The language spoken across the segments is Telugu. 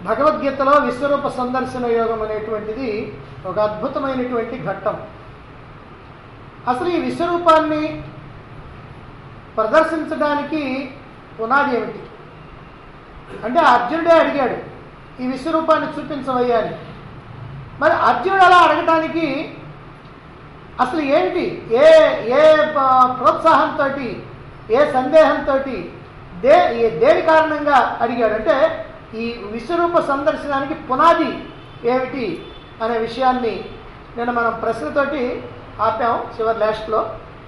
భగవద్గీతలో విశ్వరూప సందర్శన యోగం అనేటువంటిది ఒక అద్భుతమైనటువంటి ఘట్టం అసలు ఈ విశ్వరూపాన్ని ప్రదర్శించడానికి పునాది ఏమిటి అంటే అర్జునుడే అడిగాడు ఈ విశ్వరూపాన్ని చూపించవయ్యా అని మరి అర్జునుడు అలా అడగటానికి అసలు ఏమిటి ఏ ఏ ప- ప్రోత్సాహంతో ఏ సందేహంతో దే ఏ- దేని కారణంగా అడిగాడు అంటే ఈ విశ్వరూప సందర్శనానికి పునాది ఏమిటి అనే విషయాన్ని నేను మనం ప్రశ్నతోటి ఆపాం చివరి లాస్ట్లో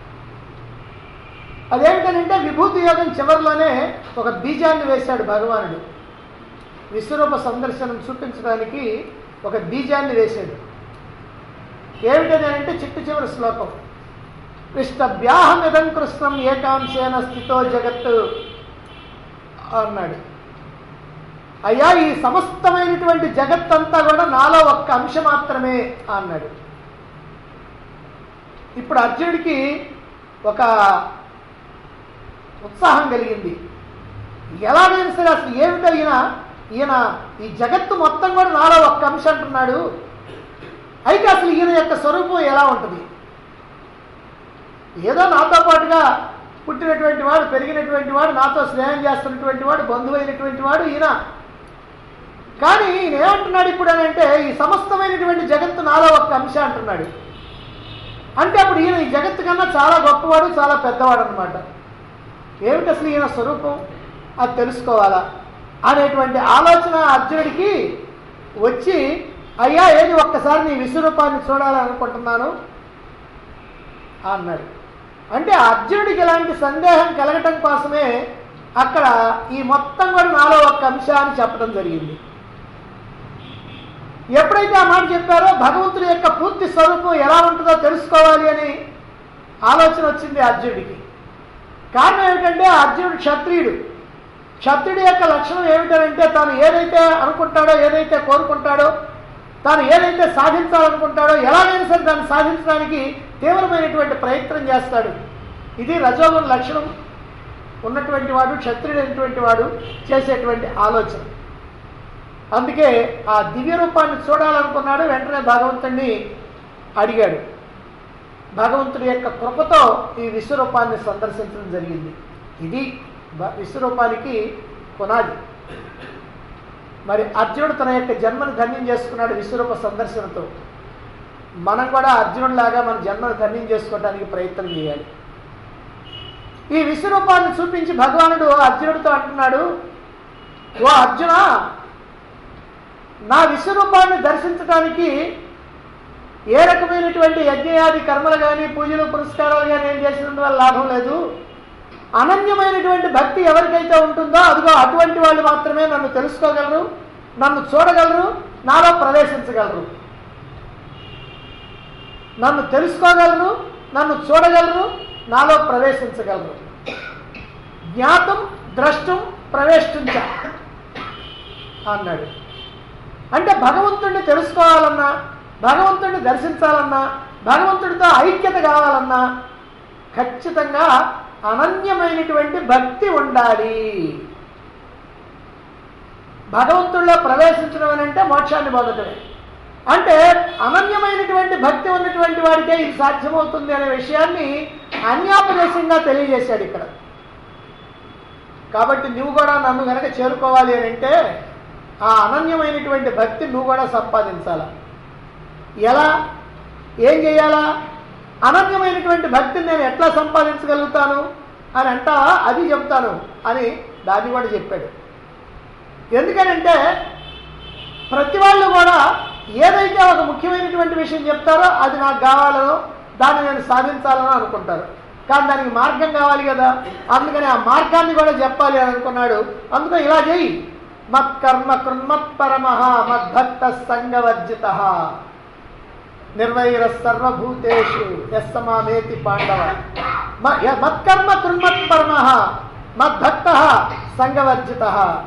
అదేమిటనంటే విభూతి యోగం చివరిలోనే ఒక బీజాన్ని వేశాడు భగవానుడు విశ్వరూప సందర్శనం చూపించడానికి ఒక బీజాన్ని వేశాడు ఏమిటది అంటే చిట్టు చివరి శ్లోకం ఇష్టభ్యాహమిదం కృష్ణం ఏకాంశేన స్థితో జగత్తు అన్నాడు అయ్యా ఈ సమస్తమైనటువంటి జగత్తంతా కూడా నాలో ఒక్క అంశం మాత్రమే అన్నాడు ఇప్పుడు అర్జునుడికి ఒక ఉత్సాహం కలిగింది ఎలాగైనా సరే అసలు ఏమిటో ఈయన ఈయన ఈ జగత్తు మొత్తం కూడా నాలో ఒక్క అంశం అంటున్నాడు అయితే అసలు ఈయన యొక్క స్వరూపం ఎలా ఉంటుంది ఏదో నాతో పాటుగా పుట్టినటువంటి వాడు పెరిగినటువంటి వాడు నాతో స్నేహం చేస్తున్నటువంటి వాడు బంధువు అయినటువంటి వాడు ఈయన కానీ ఈయన ఏమంటున్నాడు ఇప్పుడు అని అంటే ఈ సమస్తమైనటువంటి జగత్తు నాలో ఒక్క అంశ అంటున్నాడు అంటే అప్పుడు ఈయన ఈ జగత్తు కన్నా చాలా గొప్పవాడు చాలా పెద్దవాడు అనమాట ఏమిటి అసలు ఈయన స్వరూపం అది తెలుసుకోవాలా అనేటువంటి ఆలోచన అర్జునుడికి వచ్చి అయ్యా ఏది ఒక్కసారి నీ విశ్వరూపాన్ని చూడాలనుకుంటున్నాను అన్నాడు అంటే అర్జునుడికి ఇలాంటి సందేహం కలగటం కోసమే అక్కడ ఈ మొత్తం కూడా నాలో ఒక్క అంశాన్ని చెప్పడం జరిగింది ఎప్పుడైతే ఆ మాట చెప్పారో భగవంతుడి యొక్క పూర్తి స్వరూపం ఎలా ఉంటుందో తెలుసుకోవాలి అని ఆలోచన వచ్చింది అర్జునుడికి కారణం ఏమిటంటే అర్జునుడు క్షత్రియుడు క్షత్రుడి యొక్క లక్షణం ఏమిటంటే తాను ఏదైతే అనుకుంటాడో ఏదైతే కోరుకుంటాడో తాను ఏదైతే సాధించాలనుకుంటాడో ఎలాగైనా సరే దాన్ని సాధించడానికి తీవ్రమైనటువంటి ప్రయత్నం చేస్తాడు ఇది రజోగుణ లక్షణం ఉన్నటువంటి వాడు క్షత్రియుడైనటువంటి వాడు చేసేటువంటి ఆలోచన అందుకే ఆ దివ్య రూపాన్ని చూడాలనుకున్నాడు వెంటనే భగవంతుడిని అడిగాడు భగవంతుడి యొక్క కృపతో ఈ విశ్వరూపాన్ని సందర్శించడం జరిగింది ఇది బ- విశ్వరూపానికి పునాది మరి అర్జునుడు తన యొక్క జన్మను ధన్యం చేసుకున్నాడు విశ్వరూప సందర్శనతో మనం కూడా అర్జునుడిలాగా మన జన్మను ధన్యం చేసుకోవడానికి ప్రయత్నం చేయాలి ఈ విశ్వరూపాన్ని చూపించి భగవానుడు అర్జునుడితో అంటున్నాడు ఓ అర్జున నా విశ్వరూపాన్ని దర్శించడానికి ఏ రకమైనటువంటి యజ్ఞయాది కర్మలు కానీ పూజలు పురస్కారాలు కానీ ఏం చేసినందువల్ల లాభం లేదు అనన్యమైనటువంటి భక్తి ఎవరికైతే ఉంటుందో అదిగో అటువంటి వాళ్ళు మాత్రమే నన్ను తెలుసుకోగలరు నన్ను చూడగలరు నాలో ప్రవేశించగలరు నన్ను తెలుసుకోగలరు నన్ను చూడగలరు నాలో ప్రవేశించగలరు జ్ఞాతం ద్రష్టం ప్రవేశించ అన్నాడు అంటే భగవంతుడిని తెలుసుకోవాలన్నా భగవంతుడిని దర్శించాలన్నా భగవంతుడితో ఐక్యత కావాలన్నా ఖచ్చితంగా అనన్యమైనటువంటి భక్తి ఉండాలి భగవంతుడిలో ప్రవేశించడం అని అంటే మోక్షాన్ని పొందటమే అంటే అనన్యమైనటువంటి భక్తి ఉన్నటువంటి వాడికే ఇది సాధ్యమవుతుంది అనే విషయాన్ని అన్యాపదేశంగా తెలియజేశాడు ఇక్కడ కాబట్టి నువ్వు కూడా నన్ను గనక చేరుకోవాలి అని అంటే ఆ అనన్యమైనటువంటి భక్తి నువ్వు కూడా సంపాదించాలా ఎలా ఏం చేయాలా అనన్యమైనటువంటి భక్తిని నేను ఎట్లా సంపాదించగలుగుతాను అని అంటావా అది చెప్తాను అని దాన్ని కూడా చెప్పాడు ఎందుకనంటే ప్రతి వాళ్ళు కూడా ఏదైతే ఒక ముఖ్యమైనటువంటి విషయం చెప్తారో అది నాకు కావాలనో దాన్ని నేను సాధించాలనో అనుకుంటారు కానీ దానికి మార్గం కావాలి కదా అందుకని ఆ మార్గాన్ని కూడా చెప్పాలి అని అనుకున్నాడు అందుకని ఇలా చేయి మత్కర్మ కృన్మత్పరమ మద్భక్త సంగవర్జిత నిర్వైర సర్వభూతేషు యస్సమామేతి పాండవ మ- య- మత్కర్మ కృన్మత్పరమ మద్భక్త సంగవర్జిత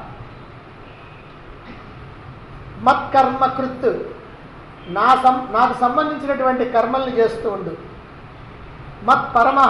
మత్కర్మ కృత్ నా సం నాకు సంబంధించినటువంటి కర్మల్ని చేస్తూ ఉండు మత్ పరమః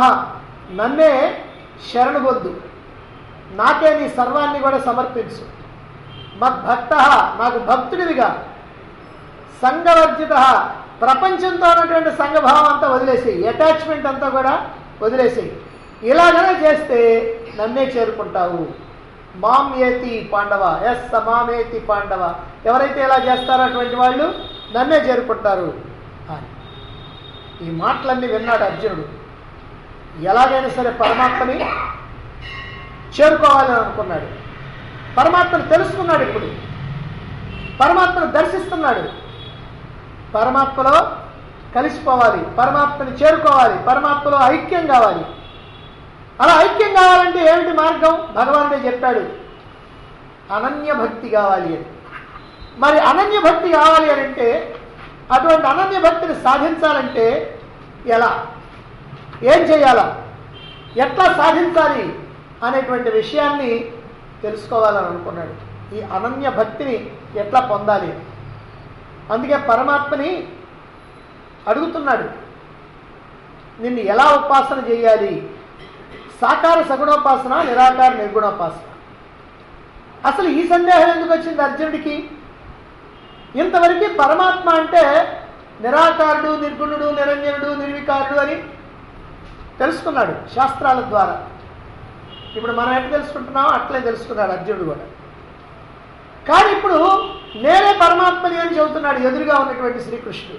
నన్నే శరణుగొద్దు నాకే నీ సర్వాన్ని కూడా సమర్పించు మద్భక్త నాకు భక్తుడివిగా సంఘవర్జిత ప్రపంచంతో ఉన్నటువంటి సంఘభావం అంతా వదిలేసేయి అటాచ్మెంట్ అంతా కూడా వదిలేసేయి ఇలాగనే చేస్తే నన్నే చేరుకుంటావు మాం ఏతి పాండవ ఎస్ మామేతి పాండవ ఎవరైతే ఇలా చేస్తారో అటువంటి వాళ్ళు నన్నే చేరుకుంటారు అని ఈ మాటలన్నీ విన్నాడు అర్జునుడు ఎలాగైనా సరే పరమాత్మని చేరుకోవాలని అనుకున్నాడు పరమాత్మను తెలుసుకున్నాడు ఇప్పుడు పరమాత్మను దర్శిస్తున్నాడు పరమాత్మలో కలిసిపోవాలి పరమాత్మని చేరుకోవాలి పరమాత్మలో ఐక్యం కావాలి అలా ఐక్యం కావాలంటే ఏమిటి మార్గం భగవానుడే చెప్పాడు అనన్య భక్తి కావాలి అని మరి అనన్య భక్తి కావాలి అని అంటే అటువంటి అనన్య భక్తిని సాధించాలంటే ఎలా ఏం చేయాలా ఎట్లా సాధించాలి అనేటువంటి విషయాన్ని తెలుసుకోవాలని అనుకున్నాడు ఈ అనన్య భక్తిని ఎట్లా పొందాలి అందుకే పరమాత్మని అడుగుతున్నాడు నిన్ను ఎలా ఉపాసన చేయాలి సాకార సగుణోపాసన నిరాకార నిర్గుణోపాసన అసలు ఈ సందేహం ఎందుకు వచ్చింది అర్జునుడికి ఇంతవరకు పరమాత్మ అంటే నిరాకారుడు నిర్గుణుడు నిరంజనుడు నిర్వికారుడు అని తెలుసుకున్నాడు శాస్త్రాల ద్వారా ఇప్పుడు మనం ఎట్లా తెలుసుకుంటున్నామో అట్లే తెలుసుకున్నాడు అర్జునుడు కూడా కానీ ఇప్పుడు నేనే పరమాత్మని అని చెబుతున్నాడు ఎదురుగా ఉన్నటువంటి శ్రీకృష్ణుడు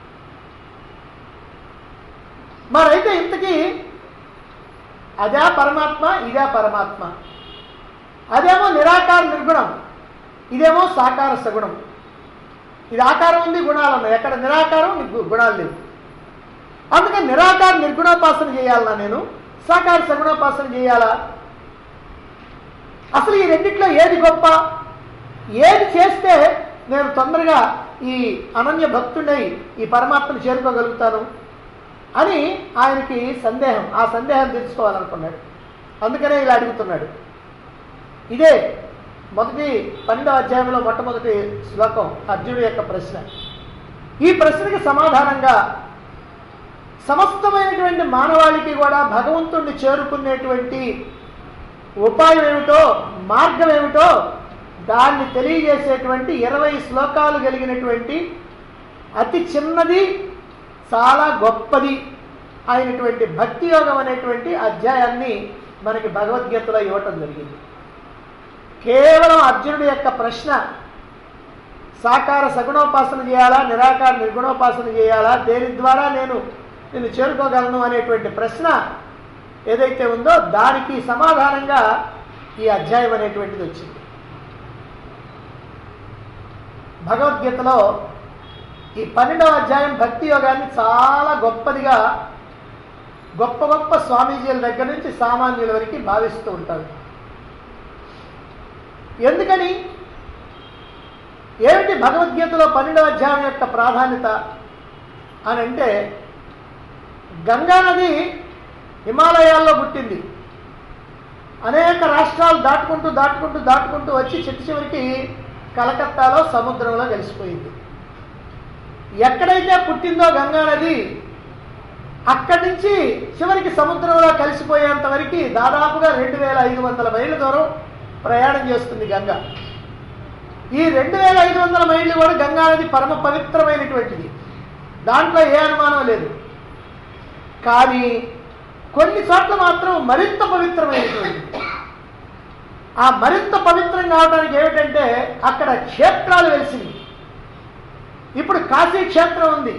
మరైతే ఇంతకీ అదే పరమాత్మ ఇదే పరమాత్మ అదేమో నిరాకార నిర్గుణం ఇదేమో సాకార సగుణం ఇది ఆకారం ఉంది గుణాలు ఉన్నాయి ఎక్కడ నిరాకారం గు- గుణాలు లేవు అందుకని నిరాకార నిర్గుణోపాసన చేయాలన్నా నేను సాకార సగుణోపాసన చేయాలా అసలు ఈ రెండిట్లో ఏది గొప్ప ఏది చేస్తే నేను తొందరగా ఈ అనన్య భక్తుడై ఈ పరమాత్మను చేరుకోగలుగుతాను అని ఆయనకి సందేహం ఆ సందేహం తెలుసుకోవాలనుకున్నాడు అందుకనే ఇలా అడుగుతున్నాడు ఇదే మొదటి పన్నెండవ అధ్యాయంలో మొట్టమొదటి శ్లోకం అర్జునుడి యొక్క ప్రశ్న ఈ ప్రశ్నకి సమాధానంగా సమస్తమైనటువంటి మానవాళికి కూడా భగవంతుణ్ణి చేరుకునేటువంటి ఉపాయం ఏమిటో మార్గం ఏమిటో దాన్ని తెలియజేసేటువంటి ఇరవై శ్లోకాలు కలిగినటువంటి అతి చిన్నది చాలా గొప్పది అయినటువంటి భక్తి యోగం అనేటువంటి అధ్యాయాన్ని మనకి భగవద్గీతలో ఇవ్వటం జరిగింది కేవలం అర్జునుడి యొక్క ప్రశ్న సాకార సగుణోపాసన చేయాలా నిరాకార నిర్గుణోపాసన చేయాలా దేని ద్వారా నేను నేను చేరుకోగలను అనేటువంటి ప్రశ్న ఏదైతే ఉందో దానికి సమాధానంగా ఈ అధ్యాయం అనేటువంటిది వచ్చింది భగవద్గీతలో ఈ పన్నెండవ అధ్యాయం భక్తి యోగాన్ని చాలా గొప్పదిగా గొప్ప గొప్ప స్వామీజీల దగ్గర నుంచి సామాన్యుల వరకు భావిస్తూ ఉంటారు ఎందుకని ఏమిటి భగవద్గీతలో పన్నెండవ అధ్యాయం యొక్క ప్రాధాన్యత అని అంటే గంగా నది హిమాలయాల్లో పుట్టింది అనేక రాష్ట్రాలు దాటుకుంటూ దాటుకుంటూ దాటుకుంటూ వచ్చి చిట్ట చివరికి కలకత్తాలో సముద్రంలో కలిసిపోయింది ఎక్కడైతే పుట్టిందో గంగా నది అక్కడి నుంచి చివరికి సముద్రంలో కలిసిపోయేంత వరకు దాదాపుగా రెండు వేల ఐదు వందల మైళ్ళ దూరం ప్రయాణం చేస్తుంది గంగ ఈ రెండు వేల ఐదు వందల మైళ్ళు కూడా గంగా నది పరమ పవిత్రమైనటువంటిది దాంట్లో ఏ అనుమానం లేదు కానీ కొన్ని చోట్ల మాత్రం మరింత పవిత్రమైనటువంటిది ఆ మరింత పవిత్రం కావడానికి ఏమిటంటే అక్కడ క్షేత్రాలు వెలిసింది ఇప్పుడు కాశీ క్షేత్రం ఉంది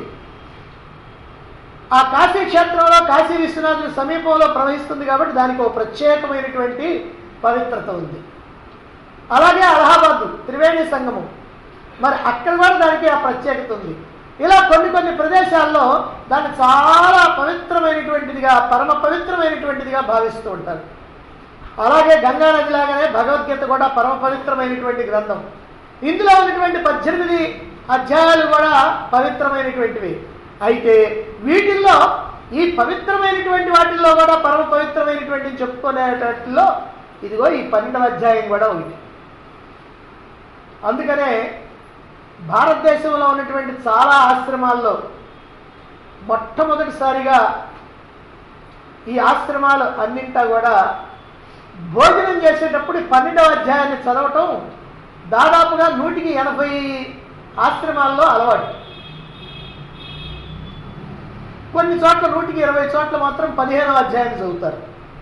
ఆ కాశీ క్షేత్రంలో కాశీ విశ్వనాథుని సమీపంలో ప్రవహిస్తుంది కాబట్టి దానికి ఒక ప్రత్యేకమైనటువంటి పవిత్రత ఉంది అలాగే అలహాబాద్ త్రివేణి సంగమం మరి అక్కడ కూడా దానికి ఆ ప్రత్యేకత ఉంది ఇలా కొన్ని కొన్ని ప్రదేశాల్లో దాన్ని చాలా పవిత్రమైనటువంటిదిగా పరమ పవిత్రమైనటువంటిదిగా భావిస్తూ ఉంటారు అలాగే గంగా నది లాగానే భగవద్గీత కూడా పరమ పవిత్రమైనటువంటి గ్రంథం ఇందులో ఉన్నటువంటి పద్దెనిమిది అధ్యాయాలు కూడా పవిత్రమైనటువంటివి అయితే వీటిల్లో ఈ పవిత్రమైనటువంటి వాటిల్లో కూడా పరమ పవిత్రమైనటువంటి చెప్పుకునేటట్లో ఇదిగో ఈ పన్నెండవ అధ్యాయం కూడా ఉంది అందుకనే భారతదేశంలో ఉన్నటువంటి చాలా ఆశ్రమాల్లో మొట్టమొదటిసారిగా ఈ ఆశ్రమాలు అన్నింటా కూడా భోజనం చేసేటప్పుడు ఈ పన్నెండవ అధ్యాయాన్ని చదవటం దాదాపుగా నూటికి ఎనభై ఆశ్రమాల్లో అలవాటు కొన్ని చోట్ల నూటికి ఇరవై చోట్ల మాత్రం పదిహేనవ అధ్యాయం చదువుతారు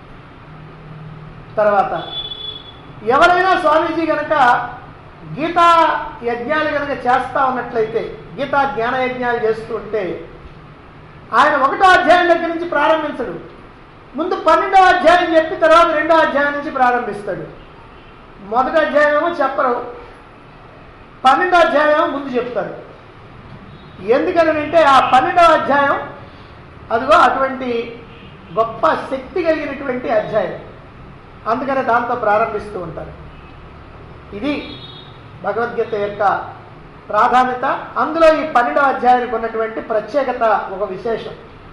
తర్వాత ఎవరైనా స్వామీజీ గనక గీతా యజ్ఞాలు గనక చేస్తా ఉన్నట్లయితే గీతా జ్ఞాన యజ్ఞాలు చేస్తూ ఉంటే ఆయన ఒకటో అధ్యాయం దగ్గర నుంచి ప్రారంభించడు ముందు పన్నెండో అధ్యాయం చెప్పి తర్వాత రెండో అధ్యాయం నుంచి ప్రారంభిస్తాడు మొదటి అధ్యాయం ఏమో చెప్పరు పన్నెండో అధ్యాయం ఏమో ముందు చెప్తారు ఎందుకని అంటే ఆ పన్నెండవ అధ్యాయం అదిగో అటువంటి గొప్ప శక్తి కలిగినటువంటి అధ్యాయం అందుకనే దాంతో ప్రారంభిస్తూ ఉంటారు ఇది భగవద్గీత యొక్క ప్రాధాన్యత అందులో ఈ పన్నెండవ అధ్యాయానికి ఉన్నటువంటి ప్రత్యేకత ఒక విశేషం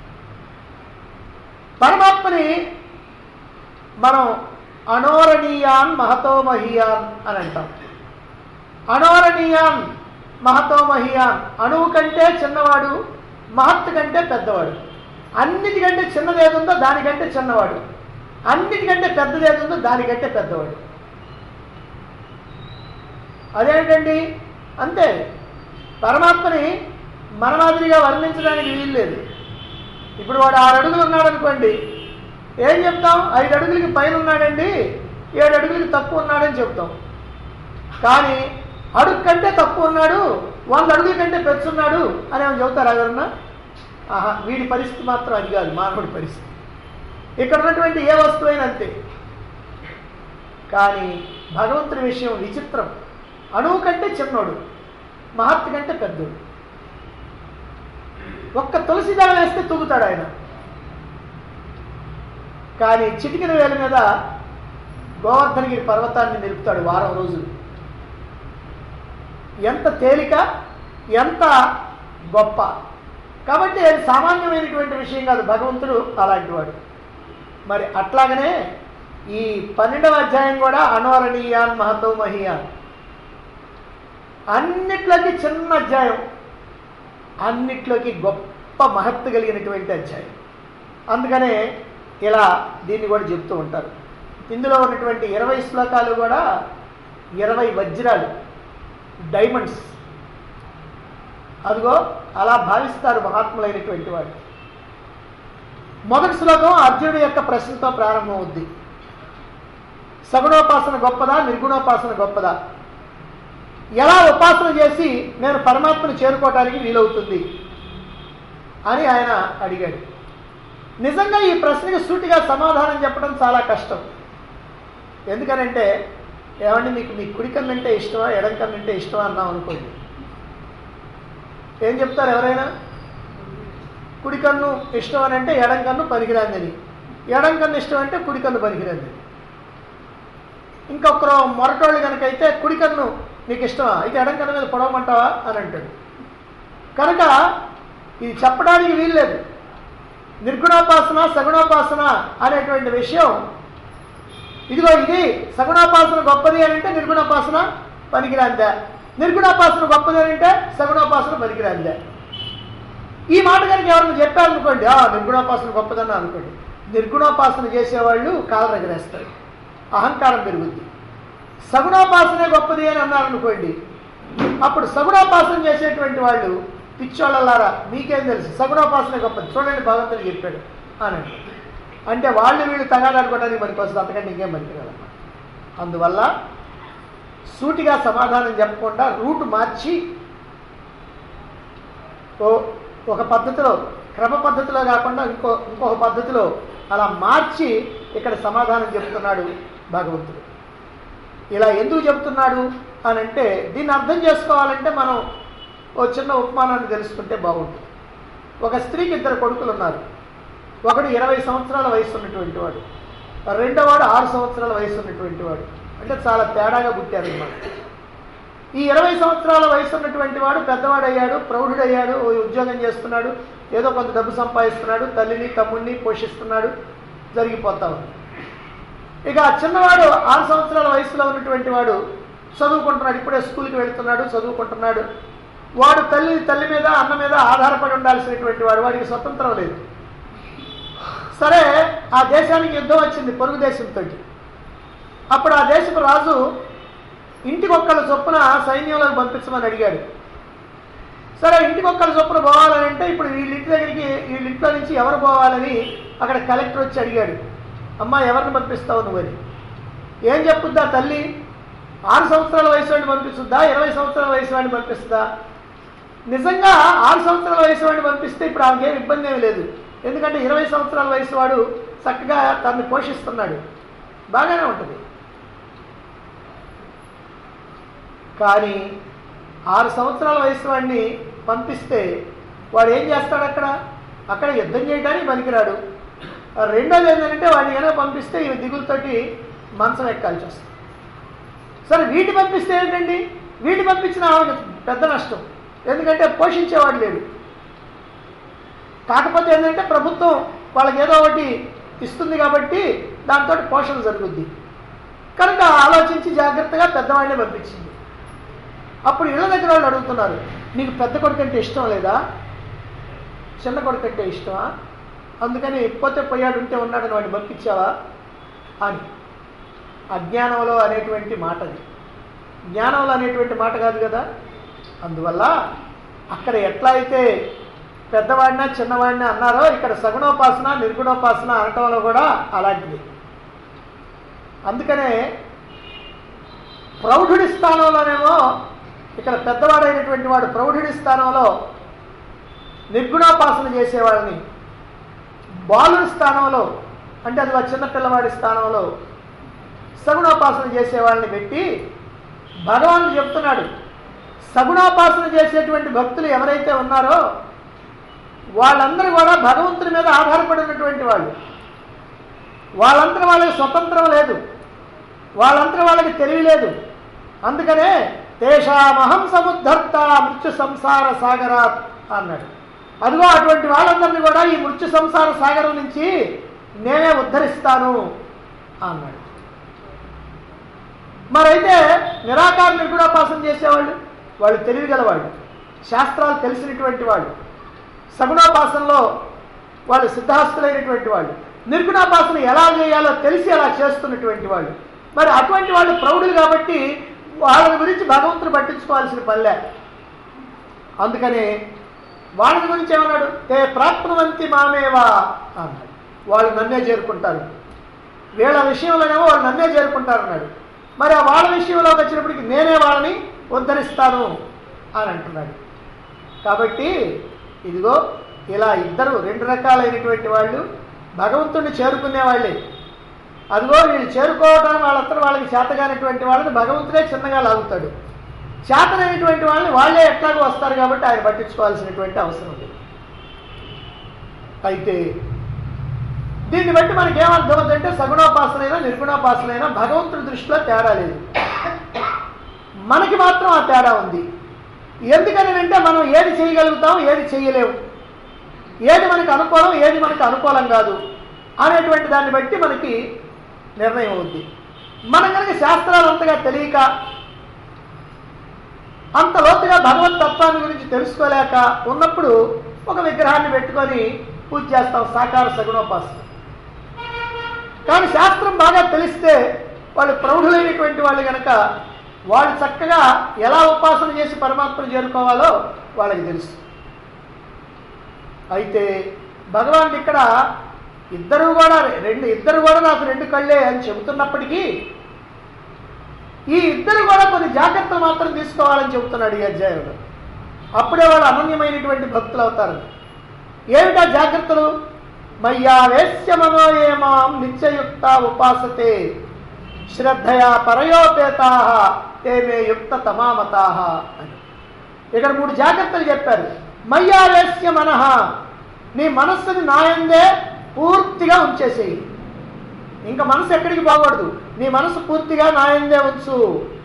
పరమాత్మని మనం అనోరణీయాన్ మహతో మహియాన్ అని అంటాం అనోరణీయాన్ మహతో మహియాన్ అణువు కంటే చిన్నవాడు మహత్తు కంటే పెద్దవాడు అన్నిటికంటే చిన్నది ఏదుందో దానికంటే చిన్నవాడు అన్నిటికంటే పెద్దది ఏదుందో దానికంటే పెద్దవాడు అదేంటండి అంతే పరమాత్మని మన మాదిరిగా వర్ణించడానికి వీలు లేదు ఇప్పుడు వాడు ఆరు అడుగులు ఉన్నాడు అనుకోండి ఏం చెప్తాం ఐదు అడుగులకి పైన ఉన్నాడండి ఏడు అడుగులకి తక్కువ ఉన్నాడని చెప్తాం కానీ అడుగు కంటే తక్కువ ఉన్నాడు వంద అడుగుల కంటే పెంచున్నాడు అని ఏమైనా చెబుతారు ఎవరన్నా ఆహా వీడి పరిస్థితి మాత్రం అది కాదు మానవుడి పరిస్థితి ఇక్కడ ఉన్నటువంటి ఏ వస్తువైనా అంతే కానీ భగవంతుడి విషయం విచిత్రం అణువు కంటే చిన్నోడు మహత్తు కంటే పెద్దోడు ఒక్క తులసి దళం వేస్తే తూగుతాడు ఆయన కానీ చిటికిన వేల మీద గోవర్ధనగిరి పర్వతాన్ని నిలుపుతాడు వారం రోజులు ఎంత తేలిక ఎంత గొప్ప కాబట్టి అది సామాన్యమైనటువంటి విషయం కాదు భగవంతుడు అలాంటి వాడు మరి అట్లాగనే ఈ పన్నెండవ అధ్యాయం కూడా అనోరణీయాన్ మహతో మహియాన్ అన్నిట్లోకి చిన్న అధ్యాయం అన్నిట్లోకి గొప్ప మహత్తు కలిగినటువంటి అధ్యాయం అందుకనే ఇలా దీన్ని కూడా చెప్తూ ఉంటారు ఇందులో ఉన్నటువంటి ఇరవై శ్లోకాలు కూడా ఇరవై వజ్రాలు డైమండ్స్ అదిగో అలా భావిస్తారు మహాత్ములైనటువంటి వాడు మొదటి శ్లోకం అర్జునుడి యొక్క ప్రశ్నతో ప్రారంభమవుద్ది సగుణోపాసన గొప్పదా నిర్గుణోపాసన గొప్పదా ఎలా ఉపాసన చేసి నేను పరమాత్మను చేరుకోవటానికి వీలవుతుంది అని ఆయన అడిగాడు నిజంగా ఈ ప్రశ్నకి సూటిగా సమాధానం చెప్పడం చాలా కష్టం ఎందుకనంటే ఏమండి మీకు మీ కుడి కన్నంటే ఇష్టమా ఎడం కన్నంటే ఇష్టమా అన్నాం అనుకోండి ఏం చెప్తారు ఎవరైనా కుడి కన్ను ఇష్టం అని అంటే ఎడం కన్ను పనికిరాందని ఎడం కన్ను ఇష్టం అంటే కుడి కన్ను పనికిరాందని ఇంకొకరు మొరటోళ్ళు కనుకైతే కుడి కన్ను నీకు ఇష్టమా అయితే ఎడం కన్ను మీద పొడవమంటావా అని అంటాడు కనుక ఇది చెప్పడానికి వీల్లేదు నిర్గుణోపాసన సగుణోపాసన అనేటువంటి విషయం ఇదిగో ఇది సగుణోపాసన గొప్పది అని అంటే నిర్గుణోపాసన పనికిరాందా నిర్గుణోపాసన గొప్పది అని అంటే సగుణోపాసన పనికిరాందా ఈ మాట కనుక ఎవరైనా చెప్పారనుకోండి ఆ నిర్గుణోపాసన గొప్పదని అనుకోండి నిర్గుణోపాసన చేసేవాళ్ళు కాలు ఎగరేస్తారు అహంకారం పెరుగుద్ది సగుణోపాసనే గొప్పది అని అన్నారనుకోండి అప్పుడు సగుణోపాసన చేసేటువంటి వాళ్ళు పిచ్చోళ్ళలారా మీకేం తెలుసు సగుణోపాసనే గొప్పది చూడండి భగవంతుడు చెప్పాడు అని అంటారు. అంటే వాళ్ళు వీళ్ళు తగాదాడుకోవడానికి మనకి వస్తుంది అంతకంటే ఇంకేం పనికిరాదన్నమాట అందువల్ల సూటిగా సమాధానం చెప్పకుండా రూట్ మార్చి ఓ ఒక పద్ధతిలో క్రమ పద్ధతిలో కాకుండా ఇంకో ఇంకొక పద్ధతిలో అలా మార్చి ఇక్కడ సమాధానం చెప్తున్నాడు భగవంతుడు ఇలా ఎందుకు చెప్తున్నాడు అని అంటే దీన్ని అర్థం చేసుకోవాలంటే మనం ఓ చిన్న ఉపమానాన్ని తెలుసుకుంటే బాగుంటుంది ఒక స్త్రీకి ఇద్దరు కొడుకులు ఉన్నారు ఒకడు ఇరవై సంవత్సరాల వయసు ఉన్నటువంటి వాడు రెండోవాడు ఆరు సంవత్సరాల వయసు ఉన్నటువంటి వాడు అంటే చాలా తేడాగా పుట్టారు అన్నమాట ఈ ఇరవై సంవత్సరాల వయసు ఉన్నటువంటి వాడు పెద్దవాడయ్యాడు ప్రౌఢుడయ్యాడు ఓ ఉద్యోగం చేస్తున్నాడు ఏదో కొంత డబ్బు సంపాదిస్తున్నాడు తల్లిని తమ్ముడిని పోషిస్తున్నాడు జరిగిపోతా ఉంది ఇక ఆ చిన్నవాడు ఆరు సంవత్సరాల వయసులో ఉన్నటువంటి వాడు చదువుకుంటున్నాడు ఇప్పుడే స్కూల్కి వెళ్తున్నాడు చదువుకుంటున్నాడు వాడు తల్లి తల్లి మీద అన్న మీద ఆధారపడి ఉండాల్సినటువంటి వాడు వాడికి స్వతంత్రం లేదు సరే ఆ దేశానికి యుద్ధం వచ్చింది పొరుగు దేశంతో అప్పుడు ఆ దేశపు రాజు ఇంటికి ఒక్కళ్ళ చొప్పున సైన్యంలోకి పంపించమని అడిగాడు సరే ఇంటికి ఒక్కళ్ళ చొప్పున పోవాలని అంటే ఇప్పుడు వీళ్ళింటి దగ్గరికి వీళ్ళింట్లో నుంచి ఎవరు పోవాలని అక్కడ కలెక్టర్ వచ్చి అడిగాడు అమ్మా ఎవరిని పంపిస్తావు నువ్వని ఏం చెప్పుద్దా తల్లి ఆరు సంవత్సరాల వయసు వాడిని పంపిస్తుందా ఇరవై సంవత్సరాల వయసు వాడిని పంపిస్తుందా నిజంగా ఆరు సంవత్సరాల వయసు వాడిని పంపిస్తే ఇప్పుడు ఆమెకి ఏం ఇబ్బంది ఏమి లేదు ఎందుకంటే ఇరవై సంవత్సరాల వయసు వాడు చక్కగా తనని పోషిస్తున్నాడు బాగానే ఉంటుంది కానీ ఆరు సంవత్సరాల వయసు వాడిని పంపిస్తే వాడు ఏం చేస్తాడు అక్కడ అక్కడ యుద్ధం చేయడానికి పనికిరాడు రెండోది ఏంటంటే వాడిని కనుక పంపిస్తే ఈ దిగులతోటి మంచం ఎక్కాల్సి వస్తుంది సరే వీటి పంపిస్తే ఏంటండి వీటి పంపించిన ఆవిడ పెద్ద నష్టం ఎందుకంటే పోషించేవాడు లేడు కాకపోతే ఏంటంటే ప్రభుత్వం వాళ్ళకి ఏదో ఒకటి ఇస్తుంది కాబట్టి దాంతో పోషణ జరుగుద్ది కనుక ఆలోచించి జాగ్రత్తగా పెద్దవాడిని పంపించింది అప్పుడు ఇళ్ళ దగ్గర వాళ్ళు అడుగుతున్నారు నీకు పెద్ద కొడుకు అంటే ఇష్టం లేదా చిన్న కొడుకు అంటే ఇష్టమా అందుకని పోతే పోయాడు ఉంటే ఉన్నాడని వాడిని పంపించావా అని అజ్ఞానంలో అనేటువంటి మాట అది జ్ఞానంలో అనేటువంటి మాట కాదు కదా అందువల్ల అక్కడ ఎట్లా అయితే పెద్దవాడినా చిన్నవాడినా అన్నారో ఇక్కడ సగుణోపాసన నిర్గుణోపాసన అనటంలో కూడా అలాంటిది అందుకనే ప్రౌఢుడి స్థానంలోనేమో ఇక్కడ పెద్దవాడైనటువంటి వాడు ప్రౌఢుడి స్థానంలో నిర్గుణోపాసన చేసేవాళ్ళని బాలుడి స్థానంలో అంటే అది ఆ చిన్న పిల్లవాడి స్థానంలో సగుణోపాసన చేసేవాళ్ళని పెట్టి భగవానుడు చెప్తున్నాడు సగుణోపాసన చేసేటువంటి భక్తులు ఎవరైతే ఉన్నారో వాళ్ళందరూ కూడా భగవంతుని మీద ఆధారపడినటువంటి వాళ్ళు వాళ్ళంతా వాళ్ళకి స్వతంత్రం లేదు వాళ్ళంతా వాళ్ళకి తెలివి లేదు అందుకనే తేషామహం సముద్ధర్త మృత్యు సంసార సాగరాత్ అన్నాడు అదిగో అటువంటి వాళ్ళందరినీ కూడా ఈ మృత్యు సంసార సాగరం నుంచి నేనే ఉద్ధరిస్తాను అన్నాడు మరైతే నిరాకార నిర్గుణోపాసన చేసేవాళ్ళు వాళ్ళు తెలివి గలవాళ్ళు శాస్త్రాలు తెలిసినటువంటి వాళ్ళు సగుణోపాసనలో వాళ్ళు సిద్ధాస్తులైనటువంటి వాళ్ళు నిర్గుణోపాసన ఎలా చేయాలో తెలిసి అలా చేస్తున్నటువంటి వాళ్ళు మరి అటువంటి వాళ్ళు ప్రౌఢులు కాబట్టి వాళ్ళ గురించి భగవంతుడు పట్టించుకోవాల్సిన పనిలే అందుకని వాళ్ళ గురించి ఏమన్నాడు తే ప్రాప్నవంతి మామేవా అన్నాడు వాళ్ళు నన్నే చేరుకుంటారు వీళ్ళ విషయంలోనేమో వాళ్ళు నన్నే చేరుకుంటారు అన్నాడు మరి ఆ వాళ్ళ విషయంలోకి వచ్చినప్పటికి నేనే వాళ్ళని ఉద్ధరిస్తాను అని అంటున్నాడు కాబట్టి ఇదిగో ఇలా ఇద్దరు రెండు రకాలైనటువంటి వాళ్ళు భగవంతుడిని చేరుకునే వాళ్ళే అదిగో వీళ్ళు చేరుకోవడం వాళ్ళంతా వాళ్ళకి చేతగానటువంటి వాళ్ళని భగవంతుడే చిన్నగా లాగుతాడు చేతనైనటువంటి వాళ్ళని వాళ్ళే ఎట్లాగో వస్తారు కాబట్టి ఆయన పట్టించుకోవాల్సినటువంటి అవసరం ఉంది అయితే దీన్ని బట్టి మనకి ఏమర్థమవుతుందంటే సగుణోపాసనైనా నిర్గుణోపాసనైనా భగవంతుడి దృష్టిలో తేడా లేదు మనకి మాత్రం ఆ తేడా ఉంది ఎందుకని అంటే మనం ఏది చేయగలుగుతాం ఏది చేయలేము ఏది మనకు అనుకూలం ఏది మనకు అనుకూలం కాదు అనేటువంటి దాన్ని బట్టి మనకి నిర్ణయం అవుద్ది మనం కనుక శాస్త్రాలు అంతగా తెలియక అంత లోతుగా భగవత్ తత్వాన్ని గురించి తెలుసుకోలేక ఉన్నప్పుడు ఒక విగ్రహాన్ని పెట్టుకొని పూజ చేస్తాం సాకార సగుణోపాసన కానీ శాస్త్రం బాగా తెలిస్తే వాళ్ళు ప్రౌఢులైనటువంటి వాళ్ళు కనుక వాళ్ళు చక్కగా ఎలా ఉపాసన చేసి పరమాత్మను చేరుకోవాలో వాళ్ళకి తెలుసు అయితే భగవానుడు ఇక్కడ ఇద్దరు కూడా రెండు ఇద్దరు కూడా నాకు రెండు కళ్ళే అని చెబుతున్నప్పటికీ ఈ ఇద్దరు కూడా కొన్ని జాగ్రత్తలు మాత్రం తీసుకోవాలని చెబుతున్నాడు ఈ అధ్యాయంలో అప్పుడే వాళ్ళు అనన్యమైనటువంటి భక్తులు అవుతారు ఏమిటా జాగ్రత్తలు మయ్యా వేశ్య మనోయేమాం నిత్యయుక్త ఉపాసతే శ్రద్ధయా పరయోపేతా తేమే యుక్త తమామతా అని ఇక్కడ మూడు జాగ్రత్తలు చెప్పారు మయ్యావేశ్య మనహ నీ మనస్సుని నాయందే పూర్తిగా ఉంచేసేయి ఇంకా మనసు ఎక్కడికి పోకూడదు నీ మనసు పూర్తిగా నాయందే ఉంచు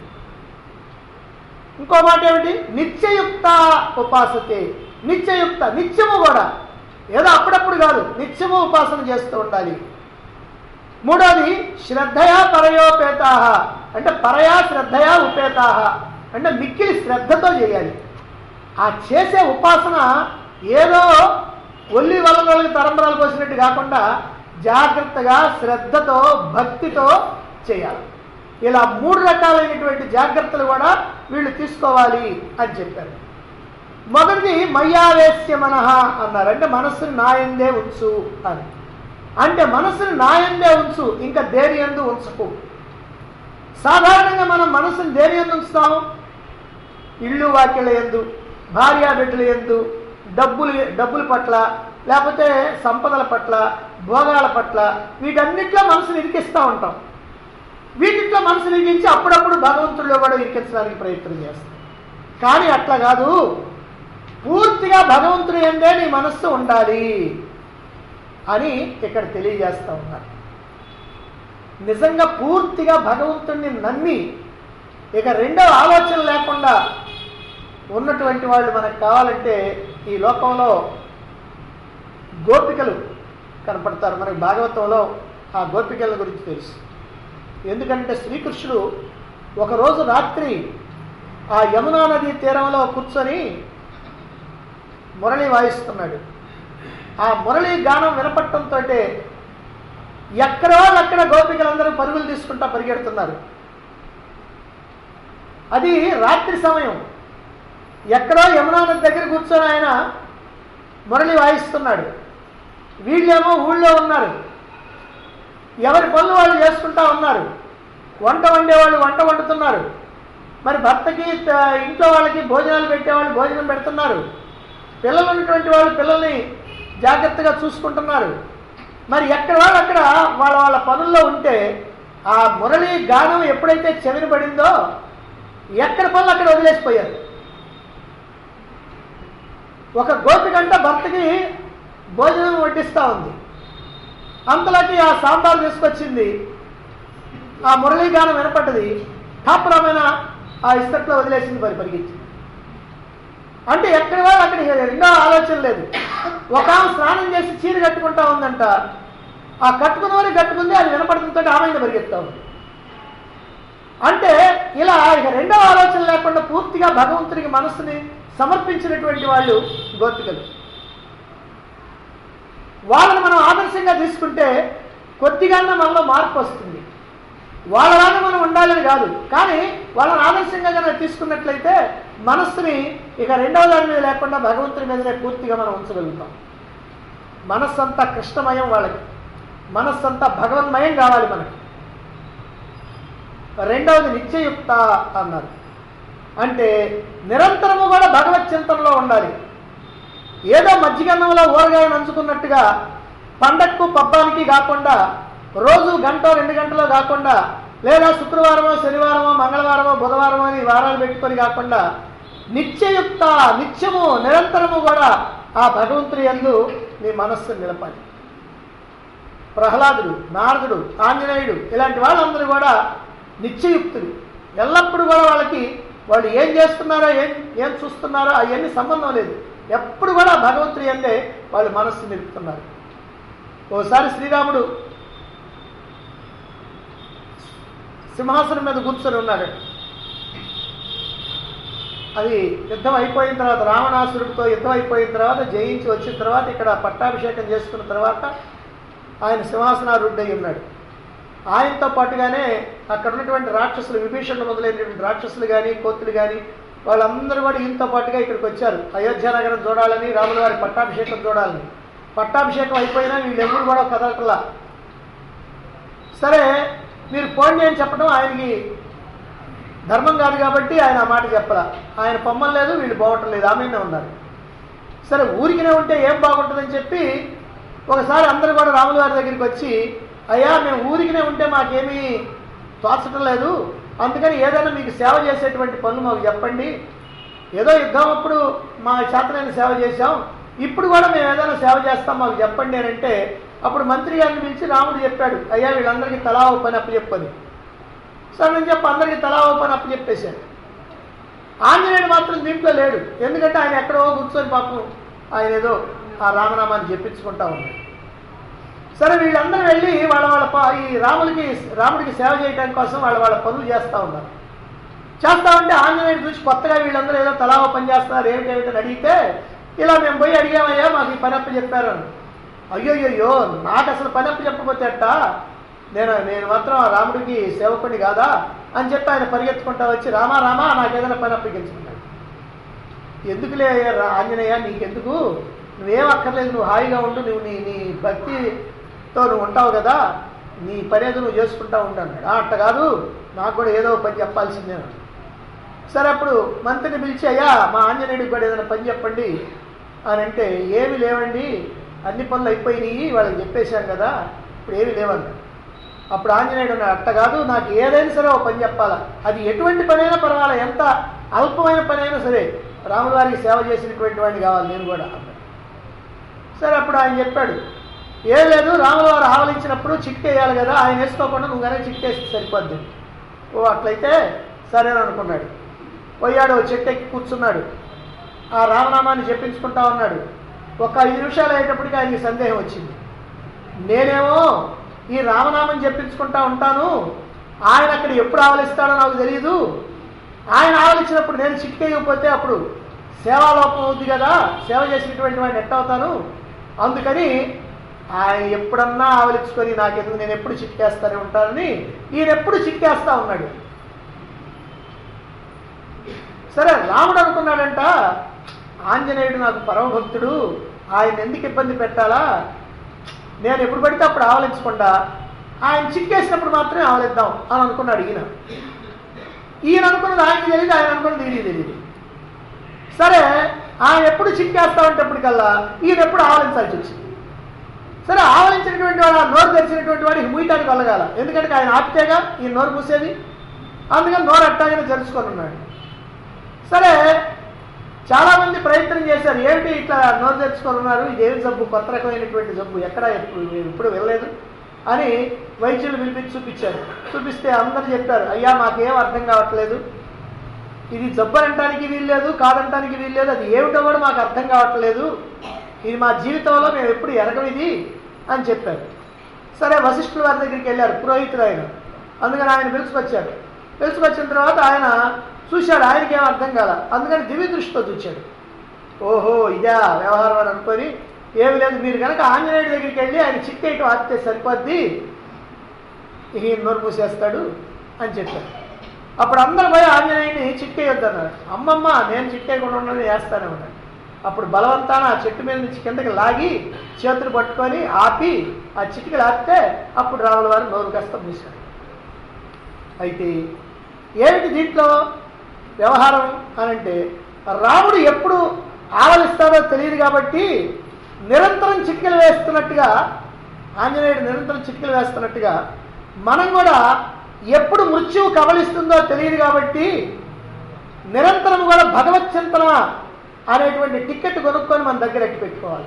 ఇంకో మాట ఏమిటి నిత్యయుక్త ఉపాసతే నిత్యయుక్త నిత్యము కూడా ఏదో అప్పుడప్పుడు కాదు నిత్యము ఉపాసన చేస్తూ ఉండాలి మూడోది శ్రద్ధయా పరయోపేతా అంటే పరయా శ్రద్ధయా ఉపేతా అంటే మిక్కిలి శ్రద్ధతో చేయాలి ఆ చేసే ఉపాసన ఏదో ఒల్లి వలనలకు తరంబరాలు పోసినట్టు కాకుండా జాగ్రత్తగా శ్రద్ధతో భక్తితో చేయాలి ఇలా మూడు రకాలైనటువంటి జాగ్రత్తలు కూడా వీళ్ళు తీసుకోవాలి అని చెప్పారు మొదటిది మయ్యావేశ్య మనహ అన్నారు అంటే మనస్సుని నాయందే ఉంచు అని అంటే మనస్సుని నాయందే ఉంచు ఇంకా దేని ఎందు ఉంచకు సాధారణంగా మనం మనసుని దేని ఎందు ఉంచుతాము ఇళ్ళు వాక్యల ఎందు భార్యా బిడ్డల ఎందు డబ్బులు డబ్బుల పట్ల లేకపోతే సంపదల పట్ల భోగాల పట్ల వీటన్నిటిలో మనసుని ఇరికిస్తూ ఉంటాం వీటిట్లో మనసుని ఇరికించి అప్పుడప్పుడు భగవంతుడిలో కూడా ఇరికించడానికి ప్రయత్నం చేస్తాం కానీ అట్లా కాదు పూర్తిగా భగవంతుడి ఎందే నీ మనస్సు ఉండాలి అని ఇక్కడ తెలియజేస్తూ ఉన్నారు నిజంగా పూర్తిగా భగవంతుడిని నమ్మి ఇక రెండవ ఆలోచన లేకుండా ఉన్నటువంటి వాళ్ళు మనకు కావాలంటే ఈ లోకంలో గోపికలు కనపడతారు మనకి భాగవతంలో ఆ గోపికల గురించి తెలుసు ఎందుకంటే శ్రీకృష్ణుడు ఒకరోజు రాత్రి ఆ యమునా నది తీరంలో కూర్చొని మురళి వాయిస్తున్నాడు ఆ మురళి గానం వినపట్టంతో ఎక్కడ వాళ్ళు అక్కడ గోపికలందరూ పరుగులు తీసుకుంటా పరిగెడుతున్నారు అది రాత్రి సమయం ఎక్కడో యమునా నది దగ్గర కూర్చొని ఆయన మురళి వాయిస్తున్నాడు వీళ్ళేమో ఊళ్ళో ఉన్నారు ఎవరి పనులు వాళ్ళు చేసుకుంటా ఉన్నారు వంట వండేవాళ్ళు వంట వండుతున్నారు మరి భర్తకి త- ఇంట్లో వాళ్ళకి భోజనాలు పెట్టేవాళ్ళు భోజనం పెడుతున్నారు పిల్లలు ఉన్నటువంటి వాళ్ళు పిల్లల్ని జాగ్రత్తగా చూసుకుంటున్నారు మరి ఎక్కడ వాళ్ళు అక్కడ వాళ్ళ వాళ్ళ పనుల్లో ఉంటే ఆ మురళి గానం ఎప్పుడైతే చెవిన పడిందో ఎక్కడ పనులు అక్కడ వదిలేసిపోయారు ఒక గోపికంట భర్తకి భోజనం వడ్డిస్తూ ఉంది అంతలోకి ఆ సాంబార్ తీసుకొచ్చింది ఆ మురళీగానం వినపడ్డది ఠాపురమైన ఆ ఇస్తట్లో వదిలేసింది మరి పరిగించి అంటే ఎక్కడ వాళ్ళు అక్కడ రెండో ఆలోచన లేదు ఒక ఆమె స్నానం చేసి చీర కట్టుకుంటా ఉందంట ఆ కట్టుకున్నవారు కట్టుకుంది అది వినపడుతుంటే ఆమె మీద పరిగెత్తా ఉంది అంటే ఇలా ఇక రెండో ఆలోచన లేకుండా పూర్తిగా భగవంతునికి మనస్సుని సమర్పించినటువంటి వాళ్ళు గోపికలు వాళ్ళని మనం ఆదర్శంగా తీసుకుంటే కొద్దిగానే మనలో మార్పు వస్తుంది వాళ్ళలాగా మనం ఉండాలని కాదు కానీ వాళ్ళని ఆదర్శంగా కనుక తీసుకున్నట్లయితే మనస్సుని ఇక రెండవ దాని మీద లేకుండా భగవంతుని మీదనే పూర్తిగా మనం ఉంచగలుగుతాం మనస్సంతా కృష్ణమయం వాళ్ళకి మనస్సంతా భగవన్మయం కావాలి మనకి రెండవది నిత్యయుక్త అన్నారు అంటే నిరంతరము కూడా భగవత్ చింతనలో ఉండాలి ఏదో మజ్జిగన్నంలో ఊరగాయ నంచుకున్నట్టుగా పండక్కు పబ్బానికి కాకుండా రోజు గంట రెండు గంటలో కాకుండా లేదా శుక్రవారమో శనివారమో మంగళవారమో బుధవారమో అని వారాలు పెట్టుకొని కాకుండా నిత్యయుక్త నిత్యము నిరంతరము కూడా ఆ భగవంతుని యందు నీ మనస్సు నిలపాలి ప్రహ్లాదుడు నారదుడు ఆంజనేయుడు ఇలాంటి వాళ్ళందరూ కూడా నిత్యయుక్తులు ఎల్లప్పుడూ కూడా వాళ్ళకి వాళ్ళు ఏం చేస్తున్నారో ఏం ఏం చూస్తున్నారో అవన్నీ సంబంధం లేదు ఎప్పుడు కూడా భగవంతుడి అందే వాళ్ళు మనస్సు నిలుపుతున్నారు ఓసారి శ్రీరాముడు సింహాసనం మీద కూర్చొని ఉన్నాడు అది యుద్ధం అయిపోయిన తర్వాత రావణాసురుడితో యుద్ధం అయిపోయిన తర్వాత జయించి వచ్చిన తర్వాత ఇక్కడ పట్టాభిషేకం చేసుకున్న తర్వాత ఆయన సింహాసనారూఢై ఉన్నాడు ఆయనతో పాటుగానే అక్కడ ఉన్నటువంటి రాక్షసులు విభీషణుడు మొదలైనటువంటి రాక్షసులు కానీ కోతులు కానీ వాళ్ళందరూ కూడా ఈయనతో పాటుగా ఇక్కడికి వచ్చారు అయోధ్య నగరం చూడాలని రాముల వారి పట్టాభిషేకం చూడాలని పట్టాభిషేకం అయిపోయినా వీళ్ళు ఎవరు కూడా కదలటలా సరే మీరు పోండి అని చెప్పడం ఆయనకి ధర్మం కాదు కాబట్టి ఆయన ఆ మాట చెప్పలా ఆయన పొమ్మం లేదు వీళ్ళు పోవటం లేదు ఆమెనే ఉన్నారు సరే ఊరికినే ఉంటే ఏం బాగుంటుందని చెప్పి ఒకసారి అందరూ కూడా రాముల వారి దగ్గరికి వచ్చి అయ్యా మేము ఊరికినే ఉంటే మాకేమీ తోచటం లేదు అందుకని ఏదైనా మీకు సేవ చేసేటువంటి పనులు మాకు చెప్పండి ఏదో యుద్ధం అప్పుడు మా చేతనైన సేవ చేశాం ఇప్పుడు కూడా మేము ఏదైనా సేవ చేస్తాం మాకు చెప్పండి అని అంటే అప్పుడు మంత్రి గారిని పిలిచి రాముడు చెప్పాడు అయ్యా వీళ్ళందరికీ తలా ఓ పని అప్పచెప్పని సరే నేను చెప్పి అందరికీ తలా ఓ పని అప్పచెప్పేశాడు ఆంజనేయుడు మాత్రం దీంట్లో లేడు ఎందుకంటే ఆయన ఎక్కడో కూర్చొని పాపం ఆయన ఏదో ఆ రామనామాన్ని చెప్పించుకుంటా ఉన్నాడు సరే వీళ్ళందరూ వెళ్ళి వాళ్ళ వాళ్ళ ప- ఈ రాముడికి రాముడికి సేవ చేయడం కోసం వాళ్ళ వాళ్ళ పనులు చేస్తూ ఉన్నారు చేస్తా ఉంటే ఆంజనేయుడు చూసి కొత్తగా వీళ్ళందరూ ఏదో తలా ఓ పని చేస్తున్నారు ఏమిటి ఏమిటని అడిగితే ఇలా మేము పోయి అడిగామయ్యా మాకు ఈ పని అప్పు చెప్పారు అని అయ్యోయ్యో నాకు అసలు పని అప్పు చెప్పకపోతే అట్ట నేను నేను మాత్రం ఆ రాముడికి సేవకుడిని కాదా అని చెప్పి ఆయన పరిగెత్తుకుంటా వచ్చి రామా రామా నాకు ఏదైనా పని అప్పగించుకున్నాడు ఎందుకులే రా- ఆంజనేయ నీకెందుకు నువ్వేం అక్కర్లేదు నువ్వు హాయిగా ఉండు నువ్వు నీ నీ భక్తితో నువ్వు ఉంటావు కదా నీ పని ఏదో నువ్వు చేసుకుంటా ఉండు అన్నాడు "ఆ, అట్ట కాదు నాకు కూడా ఏదో ఒక పని చెప్పాల్సిందే అన్నాడు. సరే అప్పుడు మంత్రిని పిలిచి అయ్యా మా ఆంజనేయుడికి కూడా ఏదైనా పని చెప్పండి అని అంటే ఏమి లేవండి అన్ని పనులు అయిపోయినాయి వాళ్ళకి చెప్పేశాం కదా ఇప్పుడు ఏమి లేవన్నాడు అప్పుడు ఆంజనేయుడు అన్నాడు అట్ట కాదు నాకు ఏదైనా సరే ఒక పని చెప్పాలా అది ఎటువంటి పనైనా పర్వాలేదు ఎంత అల్పమైన పనైనా సరే రాముల వారికి సేవ చేసినటువంటి వాడిని కావాలి నేను కూడా అన్నాడు సరే అప్పుడు ఆయన చెప్పాడు ఏం లేదు రాముల వారు ఆవలించినప్పుడు చిక్కేయాలి కదా ఆయన వేసుకోకుండా నువ్వు కానీ చిక్కేసి సరిపోద్ది ఓ అట్లయితే సరే అనుకున్నాడు పోయాడు ఓ చెట్టు ఎక్కి కూర్చున్నాడు ఆ రామనామాన్ని చెప్పించుకుంటా ఉన్నాడు ఒక ఐదు నిమిషాలు అయ్యేటప్పటికి ఆయనకి సందేహం వచ్చింది నేనేమో ఈ రామనామం చెప్పించుకుంటా ఉంటాను ఆయన అక్కడ ఎప్పుడు ఆవలిస్తాడో నాకు తెలియదు ఆయన ఆవలించినప్పుడు నేను చిక్కేయకపోతే అప్పుడు సేవాలోపం అవుద్ది కదా సేవ చేసినటువంటి వాడిని ఎట్ట అవుతాను అందుకని ఆయన ఎప్పుడన్నా ఆవలించుకొని నాకెందుకు నేను ఎప్పుడు చిక్కేస్తానే ఉంటానని ఈయన ఎప్పుడు చిక్కేస్తా ఉన్నాడు సరే రాముడు అనుకున్నాడంట ఆంజనేయుడు నాకు పరమభక్తుడు ఆయన ఎందుకు ఇబ్బంది పెట్టాలా నేను ఎప్పుడు పడితే అప్పుడు ఆవలించకుండా ఆయన చిక్కేసినప్పుడు మాత్రమే ఆవలిద్దాం అని అనుకున్నాడు ఈయన ఈయన అనుకున్నది ఆయనకి తెలియదు ఆయన అనుకున్నది ఈయన తెలియదు సరే ఆయన ఎప్పుడు చిక్కేస్తా ఉంటప్పటికల్లా ఈయన ఎప్పుడు ఆవలించాల్సి వచ్చింది సరే ఆవలించినటువంటి వాడు ఆ నోరు తెరిచినటువంటి వాడికి మూయటానికి వెళ్ళగాల ఎందుకంటే ఆయన ఆపితేగా ఈ నోరు మూసేది అందుకని నోరు అట్టాగానే తెరుచుకొని ఉన్నాడు సరే చాలా మంది ప్రయత్నం చేశారు ఏమిటి ఇట్లా నోరు తెచ్చుకొని ఉన్నారు ఇదేమి జబ్బు కొత్త రకమైనటువంటి జబ్బు ఎక్కడ ఎప్పుడు మేము ఎప్పుడు వెళ్ళలేదు అని వైద్యులు పిలిపించి చూపించారు చూపిస్తే అందరూ చెప్పారు అయ్యా మాకేం అర్థం కావట్లేదు ఇది జబ్బు అనటానికి వీల్లేదు కాదంటానికి వీల్లేదు అది ఏమిటో కూడా మాకు అర్థం కావట్లేదు ఇది మా జీవితంలో మేము ఎప్పుడు ఎరగం ఇది అని చెప్పారు సరే వశిష్ఠుల వారి దగ్గరికి వెళ్ళారు పురోహితుడు ఆయన అందుకని ఆయన పిలుచుకొచ్చారు పిలుచుకొచ్చిన తర్వాత ఆయన చూశాడు ఆయనకి ఏం అర్థం కాల అందుకని దివ్య దృష్టితో చూశాడు ఓహో ఇదా వ్యవహారం అని అనుకొని ఏమి లేదు మీరు కనుక ఆంజనేయుడి దగ్గరికి వెళ్ళి ఆయన చిక్కేయటం ఆపితే సరిపోద్ది ఇక ఈయన నోరు మూసేస్తాడు అని చెప్పారు అప్పుడు అందరూ పోయి ఆంజనేయుడిని చిక్కేయొద్దన్నారు అమ్మమ్మ నేను చిక్కేయకుండా ఉండని వేస్తానే ఉన్నాను అప్పుడు బలవంతాన ఆ చెట్టు మీద నుంచి కిందకి లాగి చేతులు పట్టుకొని ఆపి ఆ చిటికలు ఆపితే అప్పుడు రాముల వారు నోరు కష్టం మూశాడు అయితే ఏమిటి దీంట్లో వ్యవహారం అని అంటే రాముడు ఎప్పుడు ఆవలిస్తాడో తెలియదు కాబట్టి నిరంతరం చిక్కెలు వేస్తున్నట్టుగా ఆంజనేయుడు నిరంతరం చిక్కెలు వేస్తున్నట్టుగా మనం కూడా ఎప్పుడు మృత్యువు కబలిస్తుందో తెలియదు కాబట్టి నిరంతరం కూడా భగవత్ చింతన అనేటువంటి టికెట్ కొనుక్కొని మన దగ్గర ఎట్టి పెట్టుకోవాలి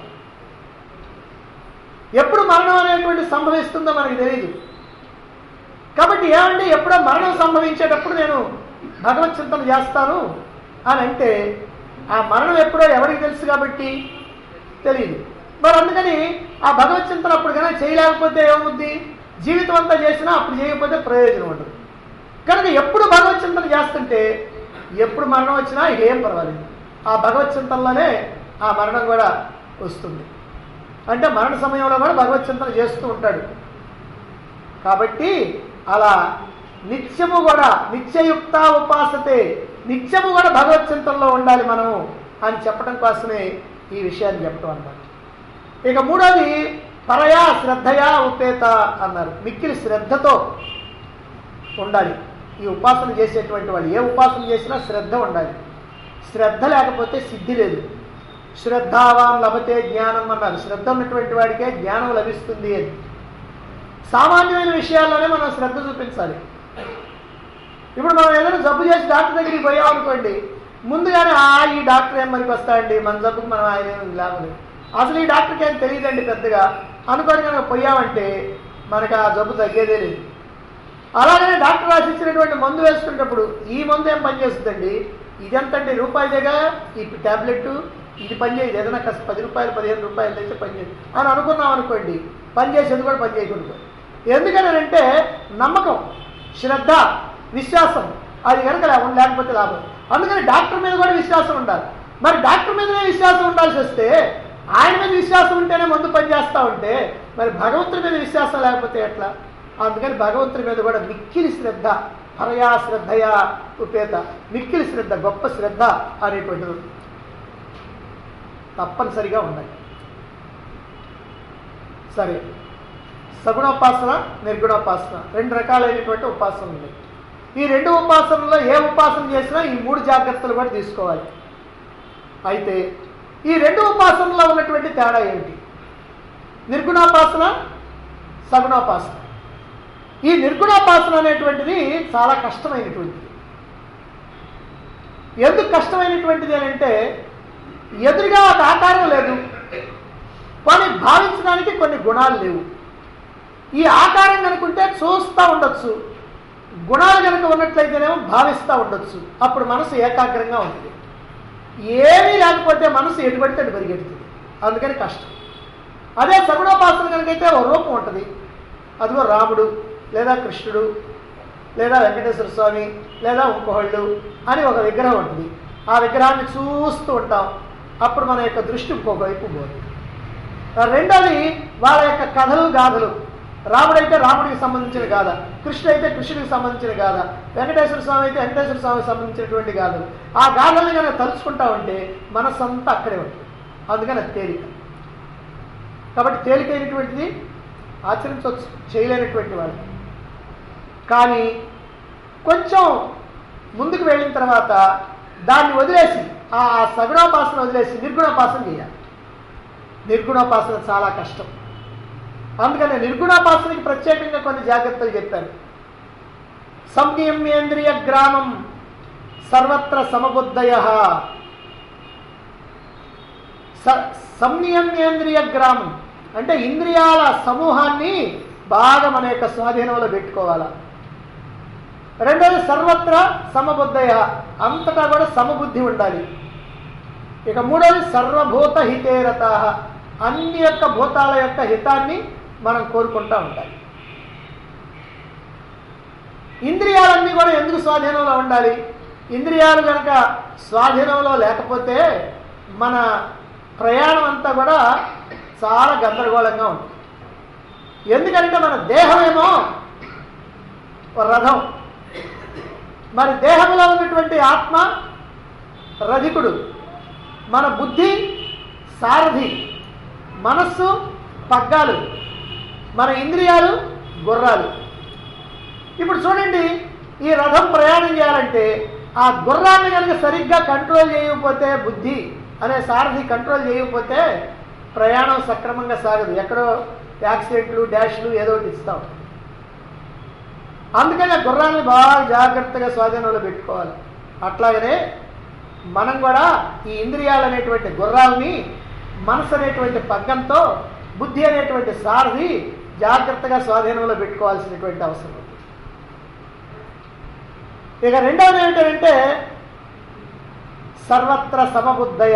ఎప్పుడు మరణం అనేటువంటి సంభవిస్తుందో మనకు తెలియదు కాబట్టి ఏమండి ఎప్పుడో మరణం సంభవించేటప్పుడు నేను భగవత్ చింతన చేస్తాను అని అంటే ఆ మరణం ఎప్పుడో ఎవరికి తెలుసు కాబట్టి తెలియదు మరి అందుకని ఆ భగవత్ చింతన అప్పుడు కనుక చేయలేకపోతే ఏమవుద్ది జీవితం అంతా చేసినా అప్పుడు చేయకపోతే ప్రయోజనం ఉండదు కనుక ఎప్పుడు భగవత్ చింతన చేస్తుంటే ఎప్పుడు మరణం వచ్చినా ఏం పర్వాలేదు ఆ భగవత్ చింతనలోనే ఆ మరణం కూడా వస్తుంది అంటే మరణ సమయంలో కూడా భగవత్ చింతన చేస్తూ ఉంటాడు కాబట్టి అలా నిత్యము కూడా నిత్యయుక్త ఉపాసతే నిత్యము కూడా భగవత్ చింతనలో ఉండాలి మనము అని చెప్పడం కోసమే ఈ విషయాన్ని చెప్పడం అన్నమాట ఇక మూడోది పరయా శ్రద్ధయా ఉపేత అన్నారు మిక్కిలి శ్రద్ధతో ఉండాలి ఈ ఉపాసన చేసేటువంటి వాళ్ళు ఏ ఉపాసన చేసినా శ్రద్ధ ఉండాలి శ్రద్ధ లేకపోతే సిద్ధి లేదు శ్రద్ధావాన్ లభతే జ్ఞానం అన్నారు శ్రద్ధ ఉన్నటువంటి వాడికే జ్ఞానం లభిస్తుంది అని సామాన్యమైన విషయాల్లోనే మనం శ్రద్ధ చూపించాలి ఇప్పుడు మనం ఏదైనా జబ్బు చేసి డాక్టర్ దగ్గరికి పోయామనుకోండి ముందుగానే ఆ ఈ డాక్టర్ ఏం మనకి వస్తాడండి మన జబ్బుకు మనం ఆయన ఏం లాభం లేదు అసలు ఈ డాక్టర్కి ఏం తెలియదండి పెద్దగా అనుకొని కనుక పోయామంటే మనకి ఆ జబ్బు తగ్గేదే లేదు అలాగనే డాక్టర్ రాసిచ్చినటువంటి మందు వేసుకునేటప్పుడు ఈ మందు ఏం పనిచేస్తుందండి ఇదెంతండి రూపాయలేగా ఈ ట్యాబ్లెట్ ఇది పనిచేయదు ఏదైనా కాస్త పది రూపాయలు పదిహేను రూపాయలు అయితే పనిచేయదు అని అనుకున్నాం అనుకోండి పనిచేసేది కూడా పనిచేయకూడదు ఎందుకని అంటే నమ్మకం శ్రద్ధ విశ్వాసం అది కనుక లే- లేకపోతే లాభం అందుకని డాక్టర్ మీద కూడా విశ్వాసం ఉండాలి మరి డాక్టర్ మీదనే విశ్వాసం ఉండాల్సి వస్తే ఆయన మీద విశ్వాసం ఉంటేనే మందు పనిచేస్తూ ఉంటే మరి భగవంతుడి మీద విశ్వాసం లేకపోతే ఎట్లా అందుకని భగవంతుడి మీద కూడా మిక్కిలి శ్రద్ధ పరయా శ్రద్ధయా ఉపేత మిక్కిలి శ్రద్ధ గొప్ప శ్రద్ధ అనేటువంటిది ఉంది. తప్పనిసరిగా ఉండాలి సరే సగుణోపాసన నిర్గుణోపాసన రెండు రకాలైనటువంటి ఉపాసనలు ఉన్నాయి ఈ రెండు ఉపాసనలో ఏ ఉపాసన చేసినా ఈ మూడు జాగ్రత్తలు కూడా తీసుకోవాలి అయితే ఈ రెండు ఉపాసనలో ఉన్నటువంటి తేడా ఏమిటి నిర్గుణోపాసన సగుణోపాసన ఈ నిర్గుణోపాసన అనేటువంటిది చాలా కష్టమైనటువంటిది ఎందుకు కష్టమైనటువంటిది అని అంటే ఎదురుగా ఒక ఆకారం లేదు కానీ భావించడానికి కొన్ని గుణాలు లేవు ఈ ఆకారం కనుకుంటే చూస్తూ ఉండొచ్చు గుణాలు కనుక ఉన్నట్లయితేనేమో భావిస్తూ ఉండొచ్చు అప్పుడు మనసు ఏకాగ్రంగా ఉంటుంది ఏమీ లేకపోతే మనసు ఎటువంటి అటు పరిగెడుతుంది అందుకని కష్టం అదే సగుణోపాసన కనుకైతే ఒక రూపం ఉంటుంది అదిగో రాముడు లేదా కృష్ణుడు లేదా వెంకటేశ్వర స్వామి లేదా ఇంకొకళ్ళు అని ఒక విగ్రహం ఉంటుంది ఆ విగ్రహాన్ని చూస్తూ ఉంటాం అప్పుడు మన యొక్క దృష్టి ఇంకొక వైపు పోదు రెండోది వాళ్ళ యొక్క కథలు గాథలు రాముడైతే రాముడికి సంబంధించిన గాథ కృష్ణ అయితే కృష్ణుడికి సంబంధించిన గాథ వెంకటేశ్వర స్వామి అయితే వెంకటేశ్వర స్వామికి సంబంధించినటువంటి గాథలు ఆ గాథల్ని కనుక తలుచుకుంటా ఉంటే మనసంతా అక్కడే ఉంటుంది అందుకని అది తేలిక కాబట్టి తేలికైనటువంటిది ఆచరించవచ్చు చేయలేనటువంటి వాళ్ళు కానీ కొంచెం ముందుకు వెళ్ళిన తర్వాత దాన్ని వదిలేసి ఆ సగుణోపాసన వదిలేసి నిర్గుణోపాసన చేయాలి నిర్గుణోపాసన చాలా కష్టం అందుకని నిర్గుణోపాసనకి ప్రత్యేకంగా కొన్ని జాగ్రత్తలు చెప్పాను సంయమ్యేంద్రియ గ్రామం సర్వత్ర సమబుద్ధయ సంయమ్యేంద్రియ గ్రామం అంటే ఇంద్రియాల సమూహాన్ని బాగా మన యొక్క స్వాధీనంలో పెట్టుకోవాలా రెండోది సర్వత్ర సమబుద్ధయ అంతటా కూడా సమబుద్ధి ఉండాలి ఇక మూడోది సర్వభూత హితేరత అన్ని యొక్క భూతాల యొక్క హితాన్ని మనం కోరుకుంటా ఉండాలి ఇంద్రియాలన్నీ కూడా ఎందుకు స్వాధీనంలో ఉండాలి ఇంద్రియాలు కనుక స్వాధీనంలో లేకపోతే మన ప్రయాణం అంతా కూడా చాలా గందరగోళంగా ఉంటుంది ఎందుకంటే మన దేహమేమో ఒక రథం మరి దేహంలో ఉన్నటువంటి ఆత్మ రధికుడు మన బుద్ధి సారథి మనస్సు పగ్గాలు మన ఇంద్రియాలు గుర్రాలు ఇప్పుడు చూడండి ఈ రథం ప్రయాణం చేయాలంటే ఆ గుర్రాన్ని కనుక సరిగ్గా కంట్రోల్ చేయకపోతే బుద్ధి అనే సారథి కంట్రోల్ చేయకపోతే ప్రయాణం సక్రమంగా సాగదు ఎక్కడో యాక్సిడెంట్లు డాష్లు ఏదో ఒకటి ఇస్తాం అందుకని ఆ గుర్రాన్ని బాగా జాగ్రత్తగా స్వాధీనంలో పెట్టుకోవాలి అట్లాగనే మనం కూడా ఈ ఇంద్రియాలు అనేటువంటి గుర్రాలని మనసు అనేటువంటి పగ్గంతో బుద్ధి అనేటువంటి సారథి జాగ్రత్తగా స్వాధీనంలో పెట్టుకోవాల్సినటువంటి అవసరం ఉంది ఇక రెండవది ఏంటంటే సర్వత్ర సమబుద్ధయ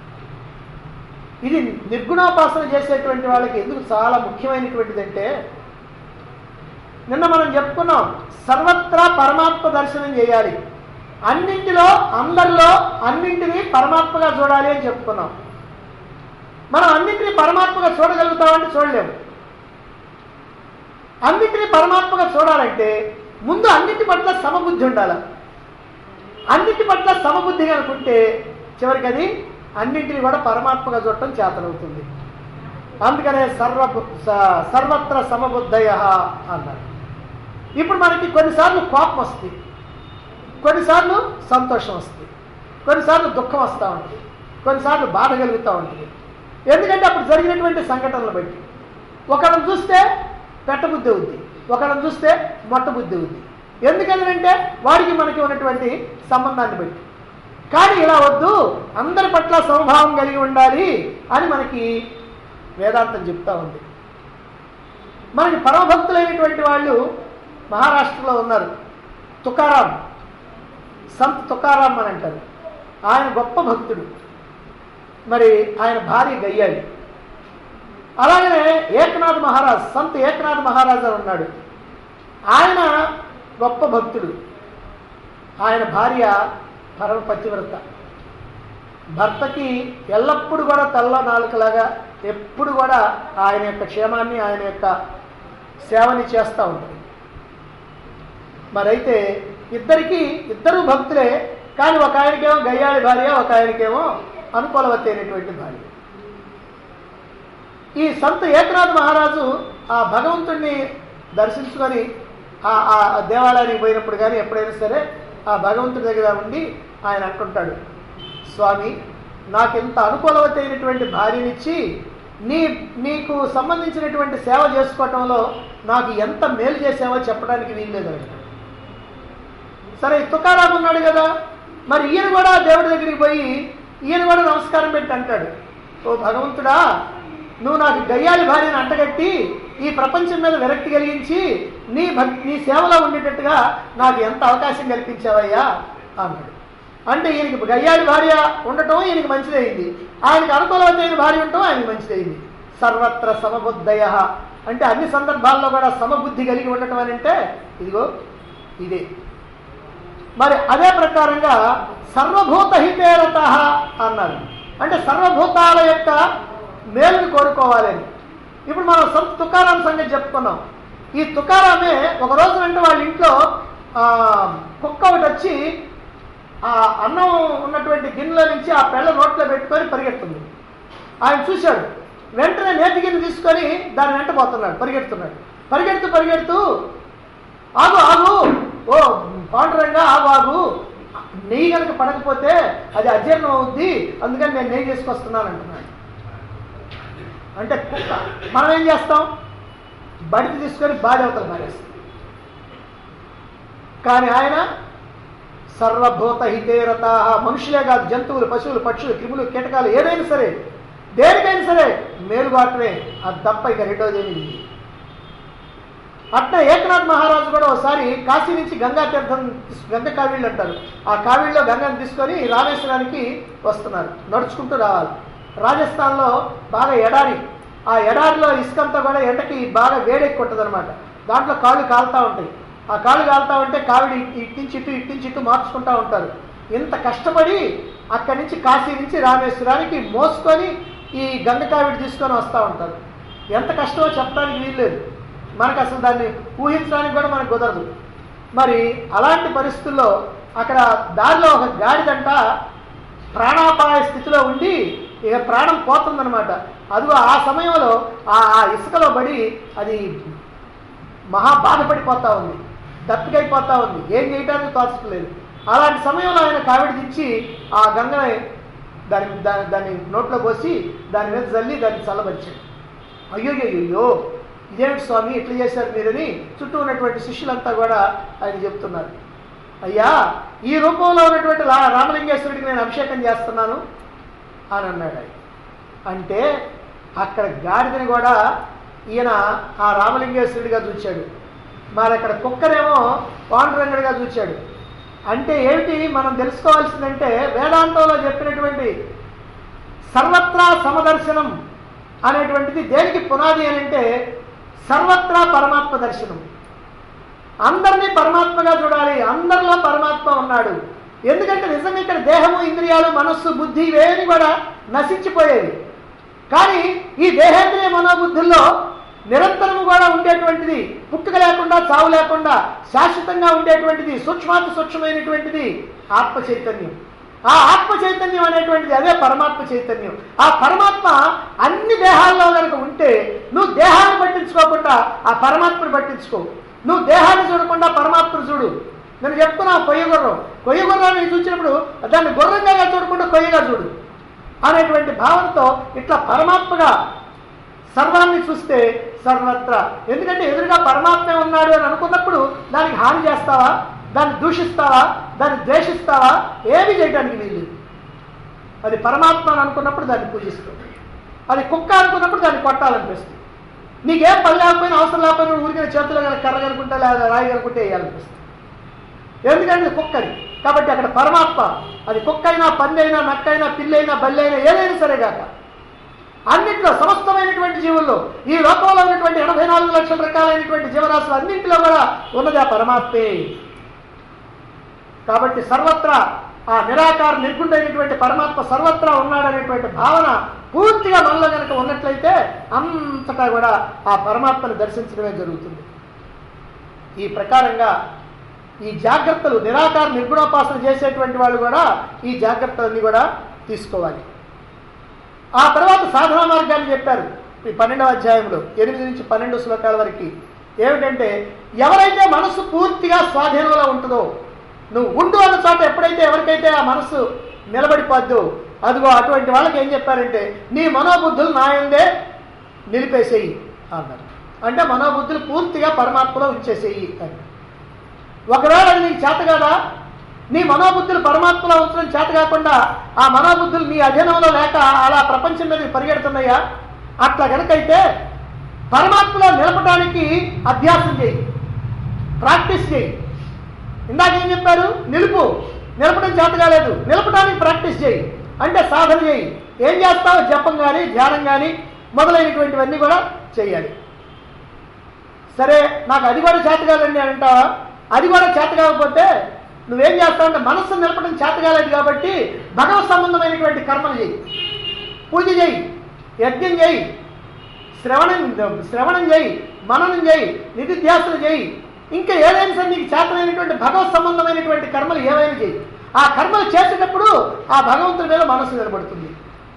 ఇది నిర్గుణోపాసన చేసేటువంటి వాళ్ళకి ఎందుకు చాలా ముఖ్యమైనటువంటిది అంటే నిన్న మనం చెప్పుకున్నాం సర్వత్రా పరమాత్మ దర్శనం చేయాలి అన్నింటిలో అందరిలో అన్నింటినీ పరమాత్మగా చూడాలి అని చెప్పుకున్నాం మనం అన్నింటినీ పరమాత్మగా చూడగలుగుతామంటే చూడలేము అన్నింటినీ పరమాత్మగా చూడాలంటే ముందు అన్నింటి పట్ల సమబుద్ధి ఉండాలి అన్నింటి పట్ల సమబుద్ధి అనుకుంటే చివరికి అది అన్నింటినీ కూడా పరమాత్మగా చూడటం చేతనవుతుంది అందుకనే సర్వ స- సర్వత్ర సమబుద్ధయ అన్నారు ఇప్పుడు మనకి కొన్నిసార్లు కోపం వస్తుంది కొన్నిసార్లు సంతోషం వస్తుంది కొన్నిసార్లు దుఃఖం వస్తూ ఉంటుంది కొన్నిసార్లు బాధ కలుగుతూ ఉంటుంది ఎందుకంటే అప్పుడు జరిగినటువంటి సంఘటనలు బట్టి ఒకళ్ళని చూస్తే పెట్టబుద్ధి ఉంది ఒకళ్ళని చూస్తే మొట్టబుద్ధి ఉంది ఎందుకంటే వాడికి మనకి ఉన్నటువంటి సంబంధాన్ని బట్టి కానీ ఇలా వద్దు అందరి పట్ల సమభావం కలిగి ఉండాలి అని మనకి వేదాంతం చెప్తా ఉంది మనకి పరమభక్తులైనటువంటి వాళ్ళు మహారాష్ట్రలో ఉన్నారు తుకారాం సంత్ తుకారాం అని అంటారు ఆయన గొప్ప భక్తుడు మరి ఆయన భార్య గయ్యాలి అలాగనే ఏకనాథ్ మహారాజ్ సంత్ ఏకనాథ్ మహారాజ్ అని ఉన్నాడు ఆయన గొప్ప భక్తుడు ఆయన భార్య పరమ పతివ్రత భర్తకి ఎల్లప్పుడూ కూడా తల్ల నాలుకలాగా ఎప్పుడు కూడా ఆయన యొక్క క్షేమాన్ని ఆయన యొక్క సేవని చేస్తూ ఉంటుంది మరైతే ఇద్దరికి ఇద్దరు భక్తులే కానీ ఒక ఆయనకేమో గయ్యాళి భార్య ఒక ఆయనకేమో అనుకూలవతి అయినటువంటి భార్య ఈ సంత ఏకనాథ్ మహారాజు ఆ భగవంతుణ్ణి దర్శించుకొని ఆ ఆ దేవాలయానికి పోయినప్పుడు కానీ ఎప్పుడైనా సరే ఆ భగవంతుడి దగ్గర ఉండి ఆయన అంటుంటాడు స్వామి నాకు ఇంత అనుకూలవతి అయినటువంటి భార్యనిచ్చి నీ నీకు సంబంధించినటువంటి సేవ చేసుకోవటంలో నాకు ఎంత మేలు చేసావో చెప్పడానికి వీల్లేదు అంటాడు సరే ఈ తుకారాం ఉన్నాడు కదా మరి ఈయన కూడా దేవుడి దగ్గరికి పోయి ఈయన కూడా నమస్కారం పెట్టి అంటాడు ఓ భగవంతుడా నువ్వు నాకు గయ్యాలి భార్యను అంటగట్టి ఈ ప్రపంచం మీద విరక్తి కలిగించి నీ భక్ నీ సేవలో ఉండేటట్టుగా నాకు ఎంత అవకాశం కల్పించావయ్యా అన్నాడు అంటే ఈయనకి గయ్యాలి భార్య ఉండటం ఈయనకి మంచిదైంది ఆయనకి అనుకూలమైన భార్య ఉండటం ఆయనకి మంచిదైంది సర్వత్ర సమబుద్ధయ అంటే అన్ని సందర్భాల్లో కూడా సమబుద్ధి కలిగి ఉండటం అని అంటే ఇదిగో ఇదే మరి అదే ప్రకారంగా సర్వభూత హితేరత అన్నారు అంటే సర్వభూతాల యొక్క మేలుని కోరుకోవాలని ఇప్పుడు మనం సంత తుకారాం సంగతి చెప్పుకున్నాం ఈ తుకారామే ఒక రోజునంటే వాళ్ళ ఇంట్లో ఆ, కుక్క ఒకటి వచ్చి ఆ అన్నం ఉన్నటువంటి గిన్నెలో నుంచి ఆ పెళ్ళ నోట్లో పెట్టుకొని పరిగెడుతుంది ఆయన చూశాడు వెంటనే నేతి గిన్నె తీసుకొని దాని వెంట పోతున్నాడు పరిగెడుతున్నాడు పరిగెడుతూ పరిగెడుతూ ఆగు ఆగు ఓ పాండురంగా ఆగు ఆగు నెయ్యి కనుక పడకపోతే అది అజీర్ణం అవుద్ది అందుకని నేను నెయ్యి తీసుకొస్తున్నాను అంటున్నాడు అంటే కుక్క మనం ఏం చేస్తాం బడికి తీసుకొని బాధ అవుతాం మానేస్తాం కానీ ఆయన సర్వభూత హితేరత మనుషులే కాదు జంతువులు పశువులు పక్షులు క్రిములు కీటకాలు ఏదైనా సరే దేనికైనా సరే మేలుబాటమే అది తప్ప ఇక రెండోది ఏమీ లేదు అట్లా ఏకనాథ్ మహారాజు కూడా ఒకసారి కాశీ నుంచి గంగా తీర్థం గంగ కావిళ్ళు అంటారు ఆ కావిళ్ళలో గంగను తీసుకొని రామేశ్వరానికి వస్తున్నారు నడుచుకుంటూ రావాలి రాజస్థాన్లో బాగా ఎడారి ఆ ఎడారిలో ఇసుకంతా కూడా ఎండకి బాగా వేడెక్కి ఉంటుంది అనమాట దాంట్లో కాళ్ళు కాలుతూ ఉంటాయి ఆ కాళ్ళు కాలుతూ ఉంటే కావిడి ఇట్టించి ఇటు ఇట్టించి ఇటు మార్చుకుంటూ ఉంటారు ఇంత కష్టపడి అక్కడి నుంచి కాశీ నుంచి రామేశ్వరానికి మోసుకొని ఈ గంగ కావిడి తీసుకొని వస్తూ ఉంటారు ఎంత కష్టమో చెప్పడానికి వీల్లేదు మనకు అసలు దాన్ని ఊహించడానికి కూడా మనకు కుదరదు మరి అలాంటి పరిస్థితుల్లో అక్కడ దారిలో ఒక గాడిదంట ప్రాణాపాయ స్థితిలో ఉండి ఇక ప్రాణం పోతుందనమాట అదిగో ఆ సమయంలో ఆ ఆ ఇసుకలో పడి అది మహా బాధపడిపోతా ఉంది దప్పికైపోతా ఉంది ఏం చేయడానికి తోచట్లేదు అలాంటి సమయంలో ఆయన కావిడి దించి ఆ గంగని దాని దాని దాన్ని నోట్లో పోసి దాని మీద చల్లి దాన్ని చల్లబరిచాడు అయ్యో అయ్యో ఇదేమిటి స్వామి ఇట్లా చేశారు మీరని చుట్టూ ఉన్నటువంటి శిష్యులంతా కూడా ఆయన చెప్తున్నారు అయ్యా ఈ రూపంలో ఉన్నటువంటి రా- రామలింగేశ్వరుడికి నేను అభిషేకం చేస్తున్నాను అని అన్నాడు ఆయన అంటే అక్కడ గాడిదని కూడా ఈయన ఆ రామలింగేశ్వరుడిగా చూచాడు మరి అక్కడ కుక్కనేమో పాండురంగుడిగా చూచాడు అంటే ఏమిటి మనం తెలుసుకోవాల్సిందంటే వేదాంతంలో చెప్పినటువంటి సర్వత్రా సమదర్శనం అనేటువంటిది దేనికి పునాది అని అంటే సర్వత్రా పరమాత్మ దర్శనం అందరినీ పరమాత్మగా చూడాలి అందరిలో పరమాత్మ ఉన్నాడు ఎందుకంటే నిజంగా ఇక్కడ దేహము ఇంద్రియాలు మనస్సు బుద్ధి ఇవేమి కూడా నశించిపోయేవి కానీ ఈ దేహేంద్రియ మనోబుద్ధుల్లో నిరంతరము కూడా ఉండేటువంటిది పుట్టుక లేకుండా చావు లేకుండా శాశ్వతంగా ఉండేటువంటిది సూక్ష్మాతి సూక్ష్మమైనటువంటిది ఆత్మ చైతన్యం ఆ ఆత్మ చైతన్యం అనేటువంటిది అదే పరమాత్మ చైతన్యం ఆ పరమాత్మ అన్ని దేహాల్లో కనుక ఉంటే నువ్వు దేహాన్ని పట్టించుకోకుండా ఆ పరమాత్మను పట్టించుకో నువ్వు దేహాన్ని చూడకుండా పరమాత్మను చూడు నేను చెప్తున్నా కొయ్య గుర్రం కొయ్య గుర్రాన్ని చూసినప్పుడు దాన్ని గుర్రంగా చూడకుండా కొయ్యగా చూడు అనేటువంటి భావంతో ఇట్లా పరమాత్మగా సర్వాన్ని చూస్తే సర్వత్రా ఎందుకంటే ఎదురుగా పరమాత్మే ఉన్నాడు అని అనుకున్నప్పుడు దానికి హాని చేస్తావా దాన్ని దూషిస్తావా దాన్ని ద్వేషిస్తావా ఏమి చేయడానికి వీలు అది పరమాత్మ అని అనుకున్నప్పుడు దాన్ని పూజిస్తుంది అది కుక్క అనుకున్నప్పుడు దాన్ని కొట్టాలనిపిస్తుంది నీకేం పని లేకపోయినా అవసరం లేకపోయినా ఊరికే చేతులు కనుక కర్ర కనుకుంటే లేదా రాయి కనుకుంటే వేయాలనిపిస్తుంది ఎందుకంటే ఇది కుక్కది కాబట్టి అక్కడ పరమాత్మ అది కుక్క అయినా పంది అయినా నక్కైనా పిల్లైనా బల్లైనా ఏదైనా సరే కాక అన్నింటిలో సమస్తమైనటువంటి జీవుల్లో ఈ లోకంలో ఉన్నటువంటి ఎనభై నాలుగు లక్షల రకాలైనటువంటి జీవరాశులు అన్నింటిలో కూడా ఉన్నది ఆ పరమాత్మే కాబట్టి సర్వత్రా ఆ నిరాకార నిర్గుండైనటువంటి పరమాత్మ సర్వత్రా ఉన్నాడనేటువంటి భావన పూర్తిగా మనలో కనుక ఉన్నట్లయితే అంతటా కూడా ఆ పరమాత్మను దర్శించడమే జరుగుతుంది ఈ ప్రకారంగా ఈ జాగ్రత్తలు నిరాకార నిర్గుణోపాసన చేసేటువంటి వాళ్ళు కూడా ఈ జాగ్రత్తలన్నీ కూడా తీసుకోవాలి ఆ తర్వాత సాధనా మార్గాన్ని చెప్పారు ఈ పన్నెండవ అధ్యాయంలో ఎనిమిది నుంచి పన్నెండు శ్లోకాల వరకు ఏమిటంటే ఎవరైతే మనసు పూర్తిగా స్వాధీనంలో ఉంటుందో నువ్వు ఉండు అన్న చోట ఎప్పుడైతే ఎవరికైతే ఆ మనసు నిలబడిపోద్దో అదిగో అటువంటి వాళ్ళకి ఏం చెప్పారంటే నీ మనోబుద్ధులు నాయందే నిలిపేసేయి అన్నారు అంటే మనోబుద్ధులు పూర్తిగా పరమాత్మలో ఉంచేసేయి అని ఒకవేళ అది నీకు చేత కాదా నీ మనోబుద్ధులు పరమాత్మలో ఉంచడం చేత కాకుండా ఆ మనోబుద్ధులు నీ అధీనంలో లేక అలా ప్రపంచం మీద పరిగెడుతున్నాయా అట్లా కనుకైతే పరమాత్మలో నిలపడానికి అభ్యాసం చేయి ప్రాక్టీస్ చేయి ఇందాక ఏం చెప్పారు నిలుపు నిలపడం చేత కాలేదు నిలపడానికి ప్రాక్టీస్ చేయి అంటే సాధన చేయి ఏం చేస్తావు జపం కానీ ధ్యానం కానీ మొదలైనటువంటివన్నీ కూడా చేయాలి సరే నాకు అది కూడా చేత కాదండి అని అంటావా అది కూడా చేత కాకపోతే నువ్వేం చేస్తావు అంటే మనస్సు నిలపడం చేత కాలేదు కాబట్టి భగవత్ సంబంధమైనటువంటి కర్మలు చేయి పూజ చేయి యజ్ఞం చేయి శ్రవణం శ్రవణం చేయి మననం చేయి నిధిధ్యాసన చేయి ఇంకా ఏదైనా సరే నీకు చేతనైనటువంటి భగవత్ సంబంధమైనటువంటి కర్మలు ఏవైనా చేయి ఆ కర్మలు చేసేటప్పుడు ఆ భగవంతుడి మీద మనస్సు నిలబడుతుంది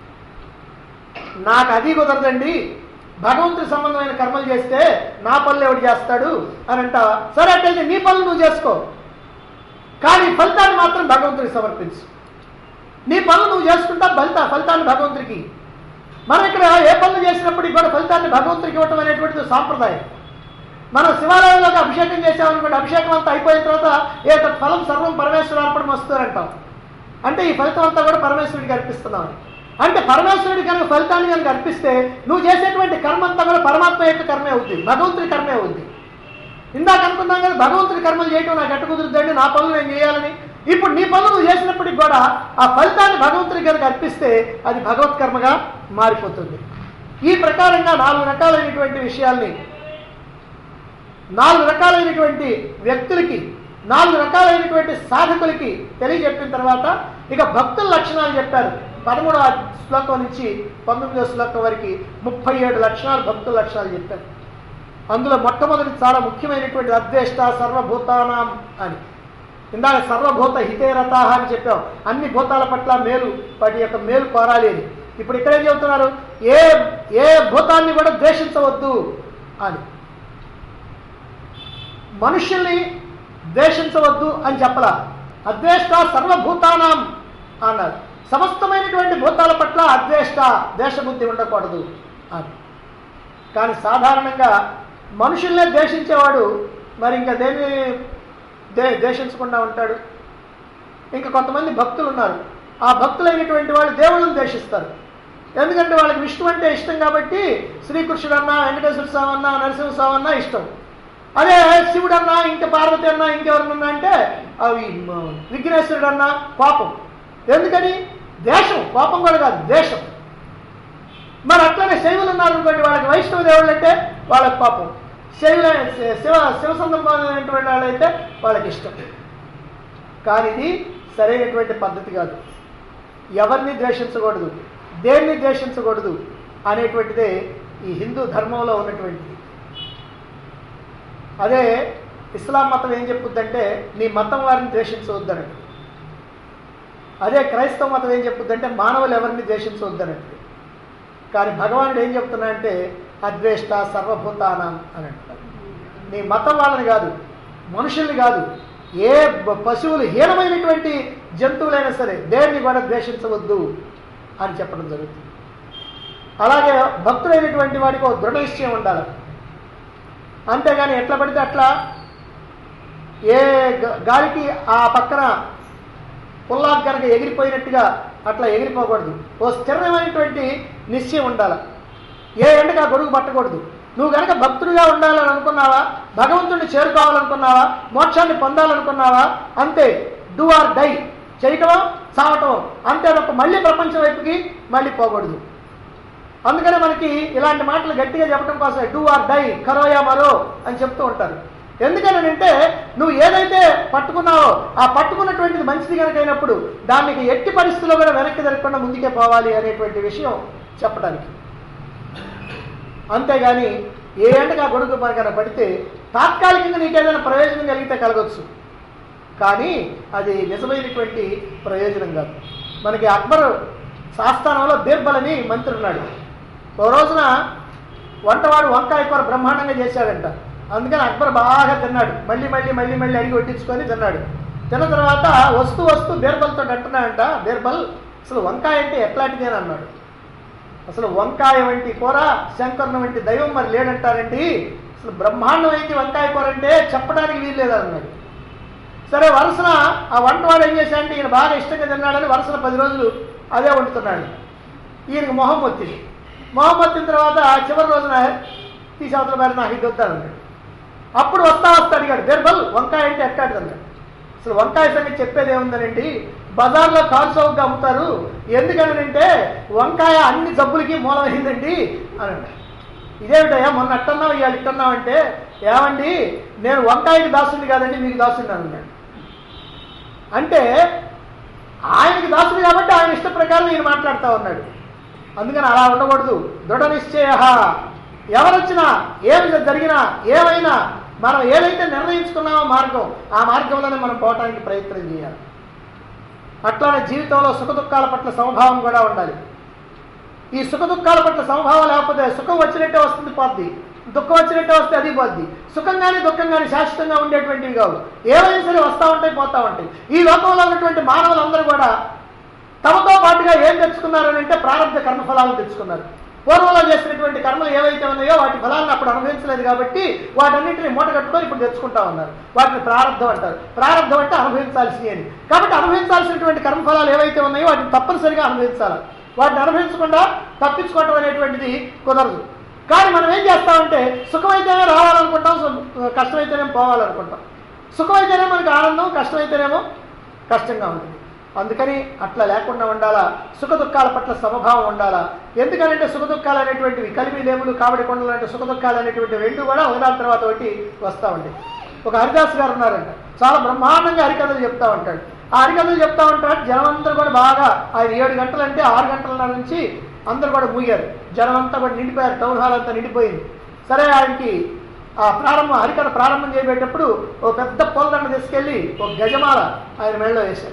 నాకు అది కుదరదండి భగవంతుడి సంబంధమైన కర్మలు చేస్తే నా పనులు ఎవడు చేస్తాడు అని అంటావా సరే అట్టయితే నీ పనులు నువ్వు చేసుకో కానీ ఫలితాన్ని మాత్రం భగవంతుడికి సమర్పించు నీ పనులు నువ్వు చేసుకుంటా ఫలిత ఫలితాన్ని భగవంతుడికి మనం ఇక్కడ ఏ పనులు చేసినప్పటికీ కూడా ఫలితాన్ని భగవంతుడికి ఇవ్వటం అనేటువంటిది సాంప్రదాయం మనం శివాలయంలోకి అభిషేకం చేసామనుకోండి అభిషేకం అంతా అయిపోయిన తర్వాత ఏ తత్ ఫలం సర్వం పరమేశ్వరు అర్పణ వస్తారంటాం అంటే ఈ ఫలితం అంతా కూడా పరమేశ్వరుడికి అర్పిస్తున్నాం అంటే పరమేశ్వరుడి కనుక ఫలితాన్ని కనుక అర్పిస్తే నువ్వు చేసేటువంటి కర్మ అంతా కూడా పరమాత్మ యొక్క కర్మే అవుతుంది భగవంతుడి కర్మే అవుతుంది ఇందాక అనుకున్నాం కదా భగవంతుడి కర్మలు చేయటం నాకు ఎట్ట కుదురుద్దండి నా పనులు నేను చేయాలని ఇప్పుడు నీ పనులు నువ్వు చేసినప్పటికి కూడా ఆ ఫలితాన్ని భగవంతుడి కనుక అర్పిస్తే అది భగవత్ కర్మగా మారిపోతుంది ఈ ప్రకారంగా నాలుగు రకాలైనటువంటి విషయాల్ని నాలుగు రకాలైనటువంటి వ్యక్తులకి నాలుగు రకాలైనటువంటి సాధకులకి తెలియజెప్పిన తర్వాత ఇక భక్తుల లక్షణాలు చెప్పారు పదమూడవ శ్లోకం నుంచి పంతొమ్మిదవ శ్లోకం వరకు ముప్పై ఏడు లక్షణాలు భక్తుల లక్షణాలు చెప్పారు అందులో మొట్టమొదటి చాలా ముఖ్యమైనటువంటి అద్వేష్ట సర్వభూతానాం అని ఇందాక సర్వభూత హితేరత అని చెప్పాం అన్ని భూతాల పట్ల మేలు వాటి యొక్క మేలు కోరాలి అని ఇప్పుడు ఇక్కడ ఏం చెబుతున్నారు ఏ ఏ భూతాన్ని కూడా ద్వేషించవద్దు అని మనుషుల్ని ద్వేషించవద్దు అని చెప్పలా అద్వేష్ట సర్వభూతానాం అన్నారు సమస్తమైనటువంటి భూతాల పట్ల అద్వేష్ట ద్వేషబుద్ధి ఉండకూడదు అని కానీ సాధారణంగా మనుషుల్నే ద్వేషించేవాడు మరి ఇంకా దేన్ని దే ద్వేషించకుండా ఉంటాడు ఇంకా కొంతమంది భక్తులు ఉన్నారు ఆ భక్తులైనటువంటి వాళ్ళు దేవుళ్ళని ద్వేషిస్తారు ఎందుకంటే వాళ్ళకి విష్ణు అంటే ఇష్టం కాబట్టి శ్రీకృష్ణుడు అన్నా వెంకటేశ్వర స్వామి అన్నా నరసింహ స్వామి అన్నా ఇష్టం అదే శివుడు అన్నా ఇంకా పార్వతి అన్నా ఇంకెవరన్నా అంటే అవి మ- విఘ్నేశ్వరుడు అన్నా కోపం ఎందుకని దేశం కోపం కూడా కాదు దేశం మరి అట్లనే శైవులు ఉన్నారు అనుకోండి వాళ్ళకి వైష్ణవ దేవుళ్ళు అంటే వాళ్ళకి పాపం శైవుల శివ శివ సంబంధమైనటువంటి వాళ్ళైతే వాళ్ళకి ఇష్టం కానీ ఇది సరైనటువంటి పద్ధతి కాదు ఎవరిని ద్వేషించకూడదు దేన్ని ద్వేషించకూడదు అనేటువంటిదే ఈ హిందూ ధర్మంలో ఉన్నటువంటిది అదే ఇస్లాం మతం ఏం చెప్పుద్దంటే నీ మతం వారిని ద్వేషించవద్దనండి అదే క్రైస్తవ మతం ఏం చెప్పుద్దంటే మానవులు ఎవరిని ద్వేషించవద్దనండి కానీ భగవానుడు ఏం చెప్తున్నా అంటే అద్వేష్ట సర్వభూతానం అని అంటారు నీ మతం వాళ్ళని కాదు మనుషుల్ని కాదు ఏ బ- పశువులు హీనమైనటువంటి జంతువులైనా సరే దేన్ని కూడా ద్వేషించవద్దు అని చెప్పడం జరుగుతుంది అలాగే భక్తులైనటువంటి వాడికి ఒక దృఢ నిశ్చయం ఉండాలి అంతేగాని ఎట్లా పడితే అట్లా ఏ గ- గాలికి ఆ పక్కన పుల్లాకు కనుక ఎగిరిపోయినట్టుగా అట్లా ఎగిరిపోకూడదు ఓ స్థిరమైనటువంటి నిశ్చయం ఉండాలి ఏ ఎండగా గొడుగు పట్టకూడదు నువ్వు కనుక భక్తుడిగా ఉండాలని అనుకున్నావా భగవంతుడిని చేరుకోవాలనుకున్నావా మోక్షాన్ని పొందాలనుకున్నావా అంతే డూ ఆర్ డై చేయటమా చావటమో అంతే తప్ప మళ్ళీ ప్రపంచం వైపుకి మళ్ళీ పోకూడదు అందుకనే మనకి ఇలాంటి మాటలు గట్టిగా చెప్పడం కోసం డూ ఆర్ డై కరోయా మరో అని చెప్తూ ఉంటారు ఎందుకనంటే నువ్వు ఏదైతే పట్టుకున్నావో ఆ పట్టుకున్నటువంటిది మంచిది కనుక అయినప్పుడు దానికి ఎట్టి పరిస్థితుల్లో కూడా వెనక్కి జరగకుండా ముందుకే పోవాలి అనేటువంటి విషయం చెప్పడానికి అంతేగాని ఏ ఎండగా గొడుగు మనకన్నా పడితే తాత్కాలికంగా నీకేదైనా ప్రయోజనం కలిగితే కలగవచ్చు కానీ అది నిజమైనటువంటి ప్రయోజనం కాదు మనకి అక్బర్ శాస్థానంలో బీర్బల్ అని మంత్రి ఉన్నాడు ఓ రోజున వంటవాడు వంకాయ కూర బ్రహ్మాండంగా చేశాడంట అందుకని అక్బర్ బాగా తిన్నాడు మళ్ళీ మళ్ళీ మళ్ళీ మళ్ళీ అడిగి వడ్డించుకొని తిన్నాడు తిన్న తర్వాత వస్తూ వస్తూ బీర్బల్తో అంటున్నాడంట బీర్బల్ అసలు వంకాయ అంటే ఎట్లాంటిది అని అన్నాడు అసలు వంకాయ వంటి కూర శంకరుని వంటి దైవం మరి లేడంటారండి అసలు బ్రహ్మాండమైంది వంకాయ కూర అంటే చెప్పడానికి వీల్లేదు అన్నాడు సరే వరుసన ఆ వంటవాడు ఏం చేశాడంటే ఈయన బాగా ఇష్టంగా తిన్నాడని వరుసన పది రోజులు అదే వండుతున్నాడు ఈయనకి మొహం వచ్చింది మొహం వచ్చిన తర్వాత చివరి రోజున తీసి అవతల మరి నాకు ఇది వద్దానన్నాడు అప్పుడు వస్తా వస్తా అడిగాడు బీర్బల్ వంకాయ అంటే ఎక్కాడు అన్నాడు అసలు వంకాయ సంగతి చెప్పేది ఏముందనండి బజార్లో కారు చౌకగా అమ్ముతారు ఎందుకనంటే వంకాయ అన్ని జబ్బులకి మూలమైందండి అని అన్నాడు ఇదేమిటయ్యా మొన్న అట్టన్నావు ఇవాళ ఇట్టన్నావు అంటే ఏమండి నేను వంకాయకి దాసుని కాదండి మీకు దాసుని అన్నాడు అంటే ఆయనకి దాసుడు కాబట్టి ఆయన ఇష్ట ప్రకారం ఈయన మాట్లాడుతూ ఉన్నాడు అందుకని అలా ఉండకూడదు దృఢ నిశ్చయ ఎవరొచ్చినా ఏమి జరిగినా ఏమైనా మనం ఏదైతే నిర్ణయించుకున్నామో మార్గం ఆ మార్గంలోనే మనం పోవటానికి ప్రయత్నం చేయాలి అట్లానే జీవితంలో సుఖ దుఃఖాల పట్ల సమభావం కూడా ఉండాలి ఈ సుఖ దుఃఖాల పట్ల సమభావం లేకపోతే సుఖం వచ్చినట్టే వస్తుంది పోద్ది దుఃఖం వచ్చినట్టే వస్తే అది పోద్ది సుఖం కానీ దుఃఖం కానీ శాశ్వతంగా ఉండేటువంటివి కావు ఏమైనా సరే వస్తూ ఉంటాయి పోతూ ఉంటాయి ఈ లోకంలో ఉన్నటువంటి మానవులందరూ కూడా తమతో పాటుగా ఏం తెచ్చుకున్నారని అంటే ప్రారంభ కర్మఫలాలను తెచ్చుకున్నారు పూర్వంలో చేసినటువంటి కర్మలు ఏవైతే ఉన్నాయో వాటి ఫలాలను అప్పుడు అనుభవించలేదు కాబట్టి వాటన్నింటిని మూట కట్టుకొని ఇప్పుడు తెచ్చుకుంటా ఉన్నారు వాటిని ప్రారంధం అంటారు ప్రారంధం అంటే అనుభవించాల్సి అని కాబట్టి అనుభవించాల్సినటువంటి కర్మఫలాలు ఏవైతే ఉన్నాయో వాటిని తప్పనిసరిగా అనుభవించాలి వాటిని అనుభవించకుండా తప్పించుకోవటం అనేటువంటిది కుదరదు కానీ మనం ఏం చేస్తామంటే సుఖమైతేనే రావాలనుకుంటాం సు- కష్టమైతేనేమో పోవాలనుకుంటాం సుఖమైతేనే మనకి ఆనందం కష్టమైతేనేమో కష్టంగా ఉంటుంది అందుకని అట్లా లేకుండా ఉండాలా సుఖ దుఃఖాల పట్ల సమభావం ఉండాలా ఎందుకనంటే సుఖ దుఃఖాలు అనేటువంటివి కలిమి లేములు కావడి కొండలు అంటే సుఖ దుఃఖాలు అనేటువంటి రెండు కూడా ఒకదాని తర్వాత ఒకటి వస్తూ ఉంటాయి ఒక హరిదాస్ గారు ఉన్నారంట చాలా బ్రహ్మాండంగా హరికథలు చెప్తా ఉంటాడు ఆ హరికథలు చెప్తా ఉంటాడు జనం అందరూ కూడా బాగా ఆయన ఏడు గంటలు అంటే ఆరు గంటల నుంచి అందరూ కూడా మూగారు జనం అంతా కూడా నిండిపోయారు టౌన్ హాల్ అంతా నిండిపోయింది సరే ఆయనకి ఆ ప్రారంభం హరికథ ప్రారంభం చేయబేటప్పుడు ఓ పెద్ద పూలదండ తీసుకెళ్ళి ఒక గజమాల ఆయన మెడలో వేశారు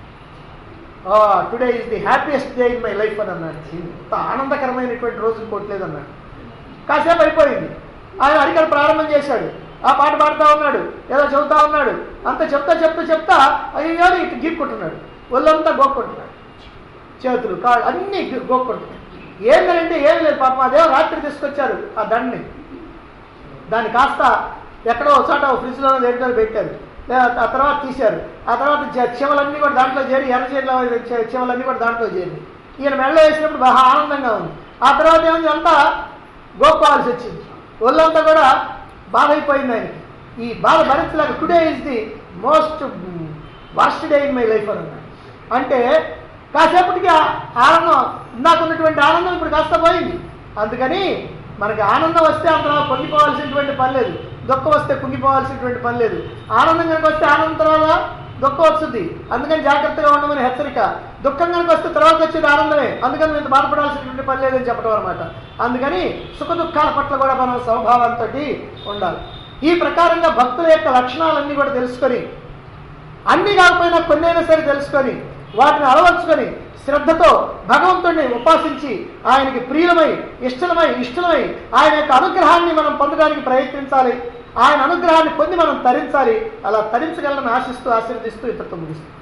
today is the happiest day in my life అని అన్నాడు ఇంత ఆనందకరమైనటువంటి రోజు ఇంకోట్లేదు అన్నాడు కాసేపు అయిపోయింది ఆయన హరికథ ప్రారంభం చేశాడు ఆ పాట పాడుతూ ఉన్నాడు ఏదో చెబుతా ఉన్నాడు అంత చెప్తా చెప్తా చెప్తా అయ్యో అని ఇటు గీక్కుంటున్నాడు ఒళ్ళంతా గోక్కుంటున్నాడు చేతులు కాళ్ళు అన్నీ గి- గోక్కుంటున్నాడు ఏంటంటే ఏం లేదు పాపం అదేమో రాత్రి తీసుకొచ్చారు ఆ దండని దాన్ని కాస్త ఎక్కడో ఒక చోట ఫ్రిడ్జ్లో దేంట్లో పెట్టారు లే- ఆ తర్వాత తీశారు ఆ తర్వాత చ- చెమలన్నీ కూడా దాంట్లో చేరి ఎర్ర చీరలో చె- చెమలన్నీ కూడా దాంట్లో చేరి ఈయన మెడలో వేసినప్పుడు బాగా ఆనందంగా ఉంది ఆ తర్వాత ఏమైంది అంతా గోక్కోవాల్సి వచ్చింది ఒళ్ళంతా కూడా బాధ అయిపోయింది ఆయనకి ఈ బాధ భరించలేక today is the most worst day in my life అని అన్నాడు అంటే కాసేపటికి ఆ ఆనందం ఇందాకున్నటువంటి ఆనందం ఇప్పుడు కాస్త పోయింది అందుకని మనకి ఆనందం వస్తే అంత పొంగిపోవాల్సినటువంటి పని లేదు దుఃఖం వస్తే కుంగిపోవాల్సినటువంటి పని లేదు ఆనందం కనుక వస్తే ఆనందం తర్వాత దుఃఖం వస్తుంది అందుకని జాగ్రత్తగా ఉండమని హెచ్చరిక దుఃఖం కనుక వస్తే తర్వాత వచ్చేది ఆనందమే అందుకని మీరు బాధపడాల్సినటువంటి పని లేదని చెప్పడం అనమాట అందుకని సుఖ దుఃఖాల పట్ల కూడా మనం స్వభావంతో ఉండాలి ఈ ప్రకారంగా భక్తుల యొక్క లక్షణాలన్నీ కూడా తెలుసుకొని అన్ని కాకపోయినా కొన్నైనా సరే తెలుసుకొని వాటిని అలవర్చుకొని శ్రద్ధతో భగవంతుడిని ఉపాసించి ఆయనకి ప్రియులమై ఇష్టలమై ఇష్టలమై ఆయన యొక్క అనుగ్రహాన్ని మనం పొందడానికి ప్రయత్నించాలి ఆయన అనుగ్రహాన్ని పొంది మనం తరించాలి అలా తరించగలని ఆశిస్తూ ఆశీర్వదిస్తూ ఇతరుతో ముగిస్తాం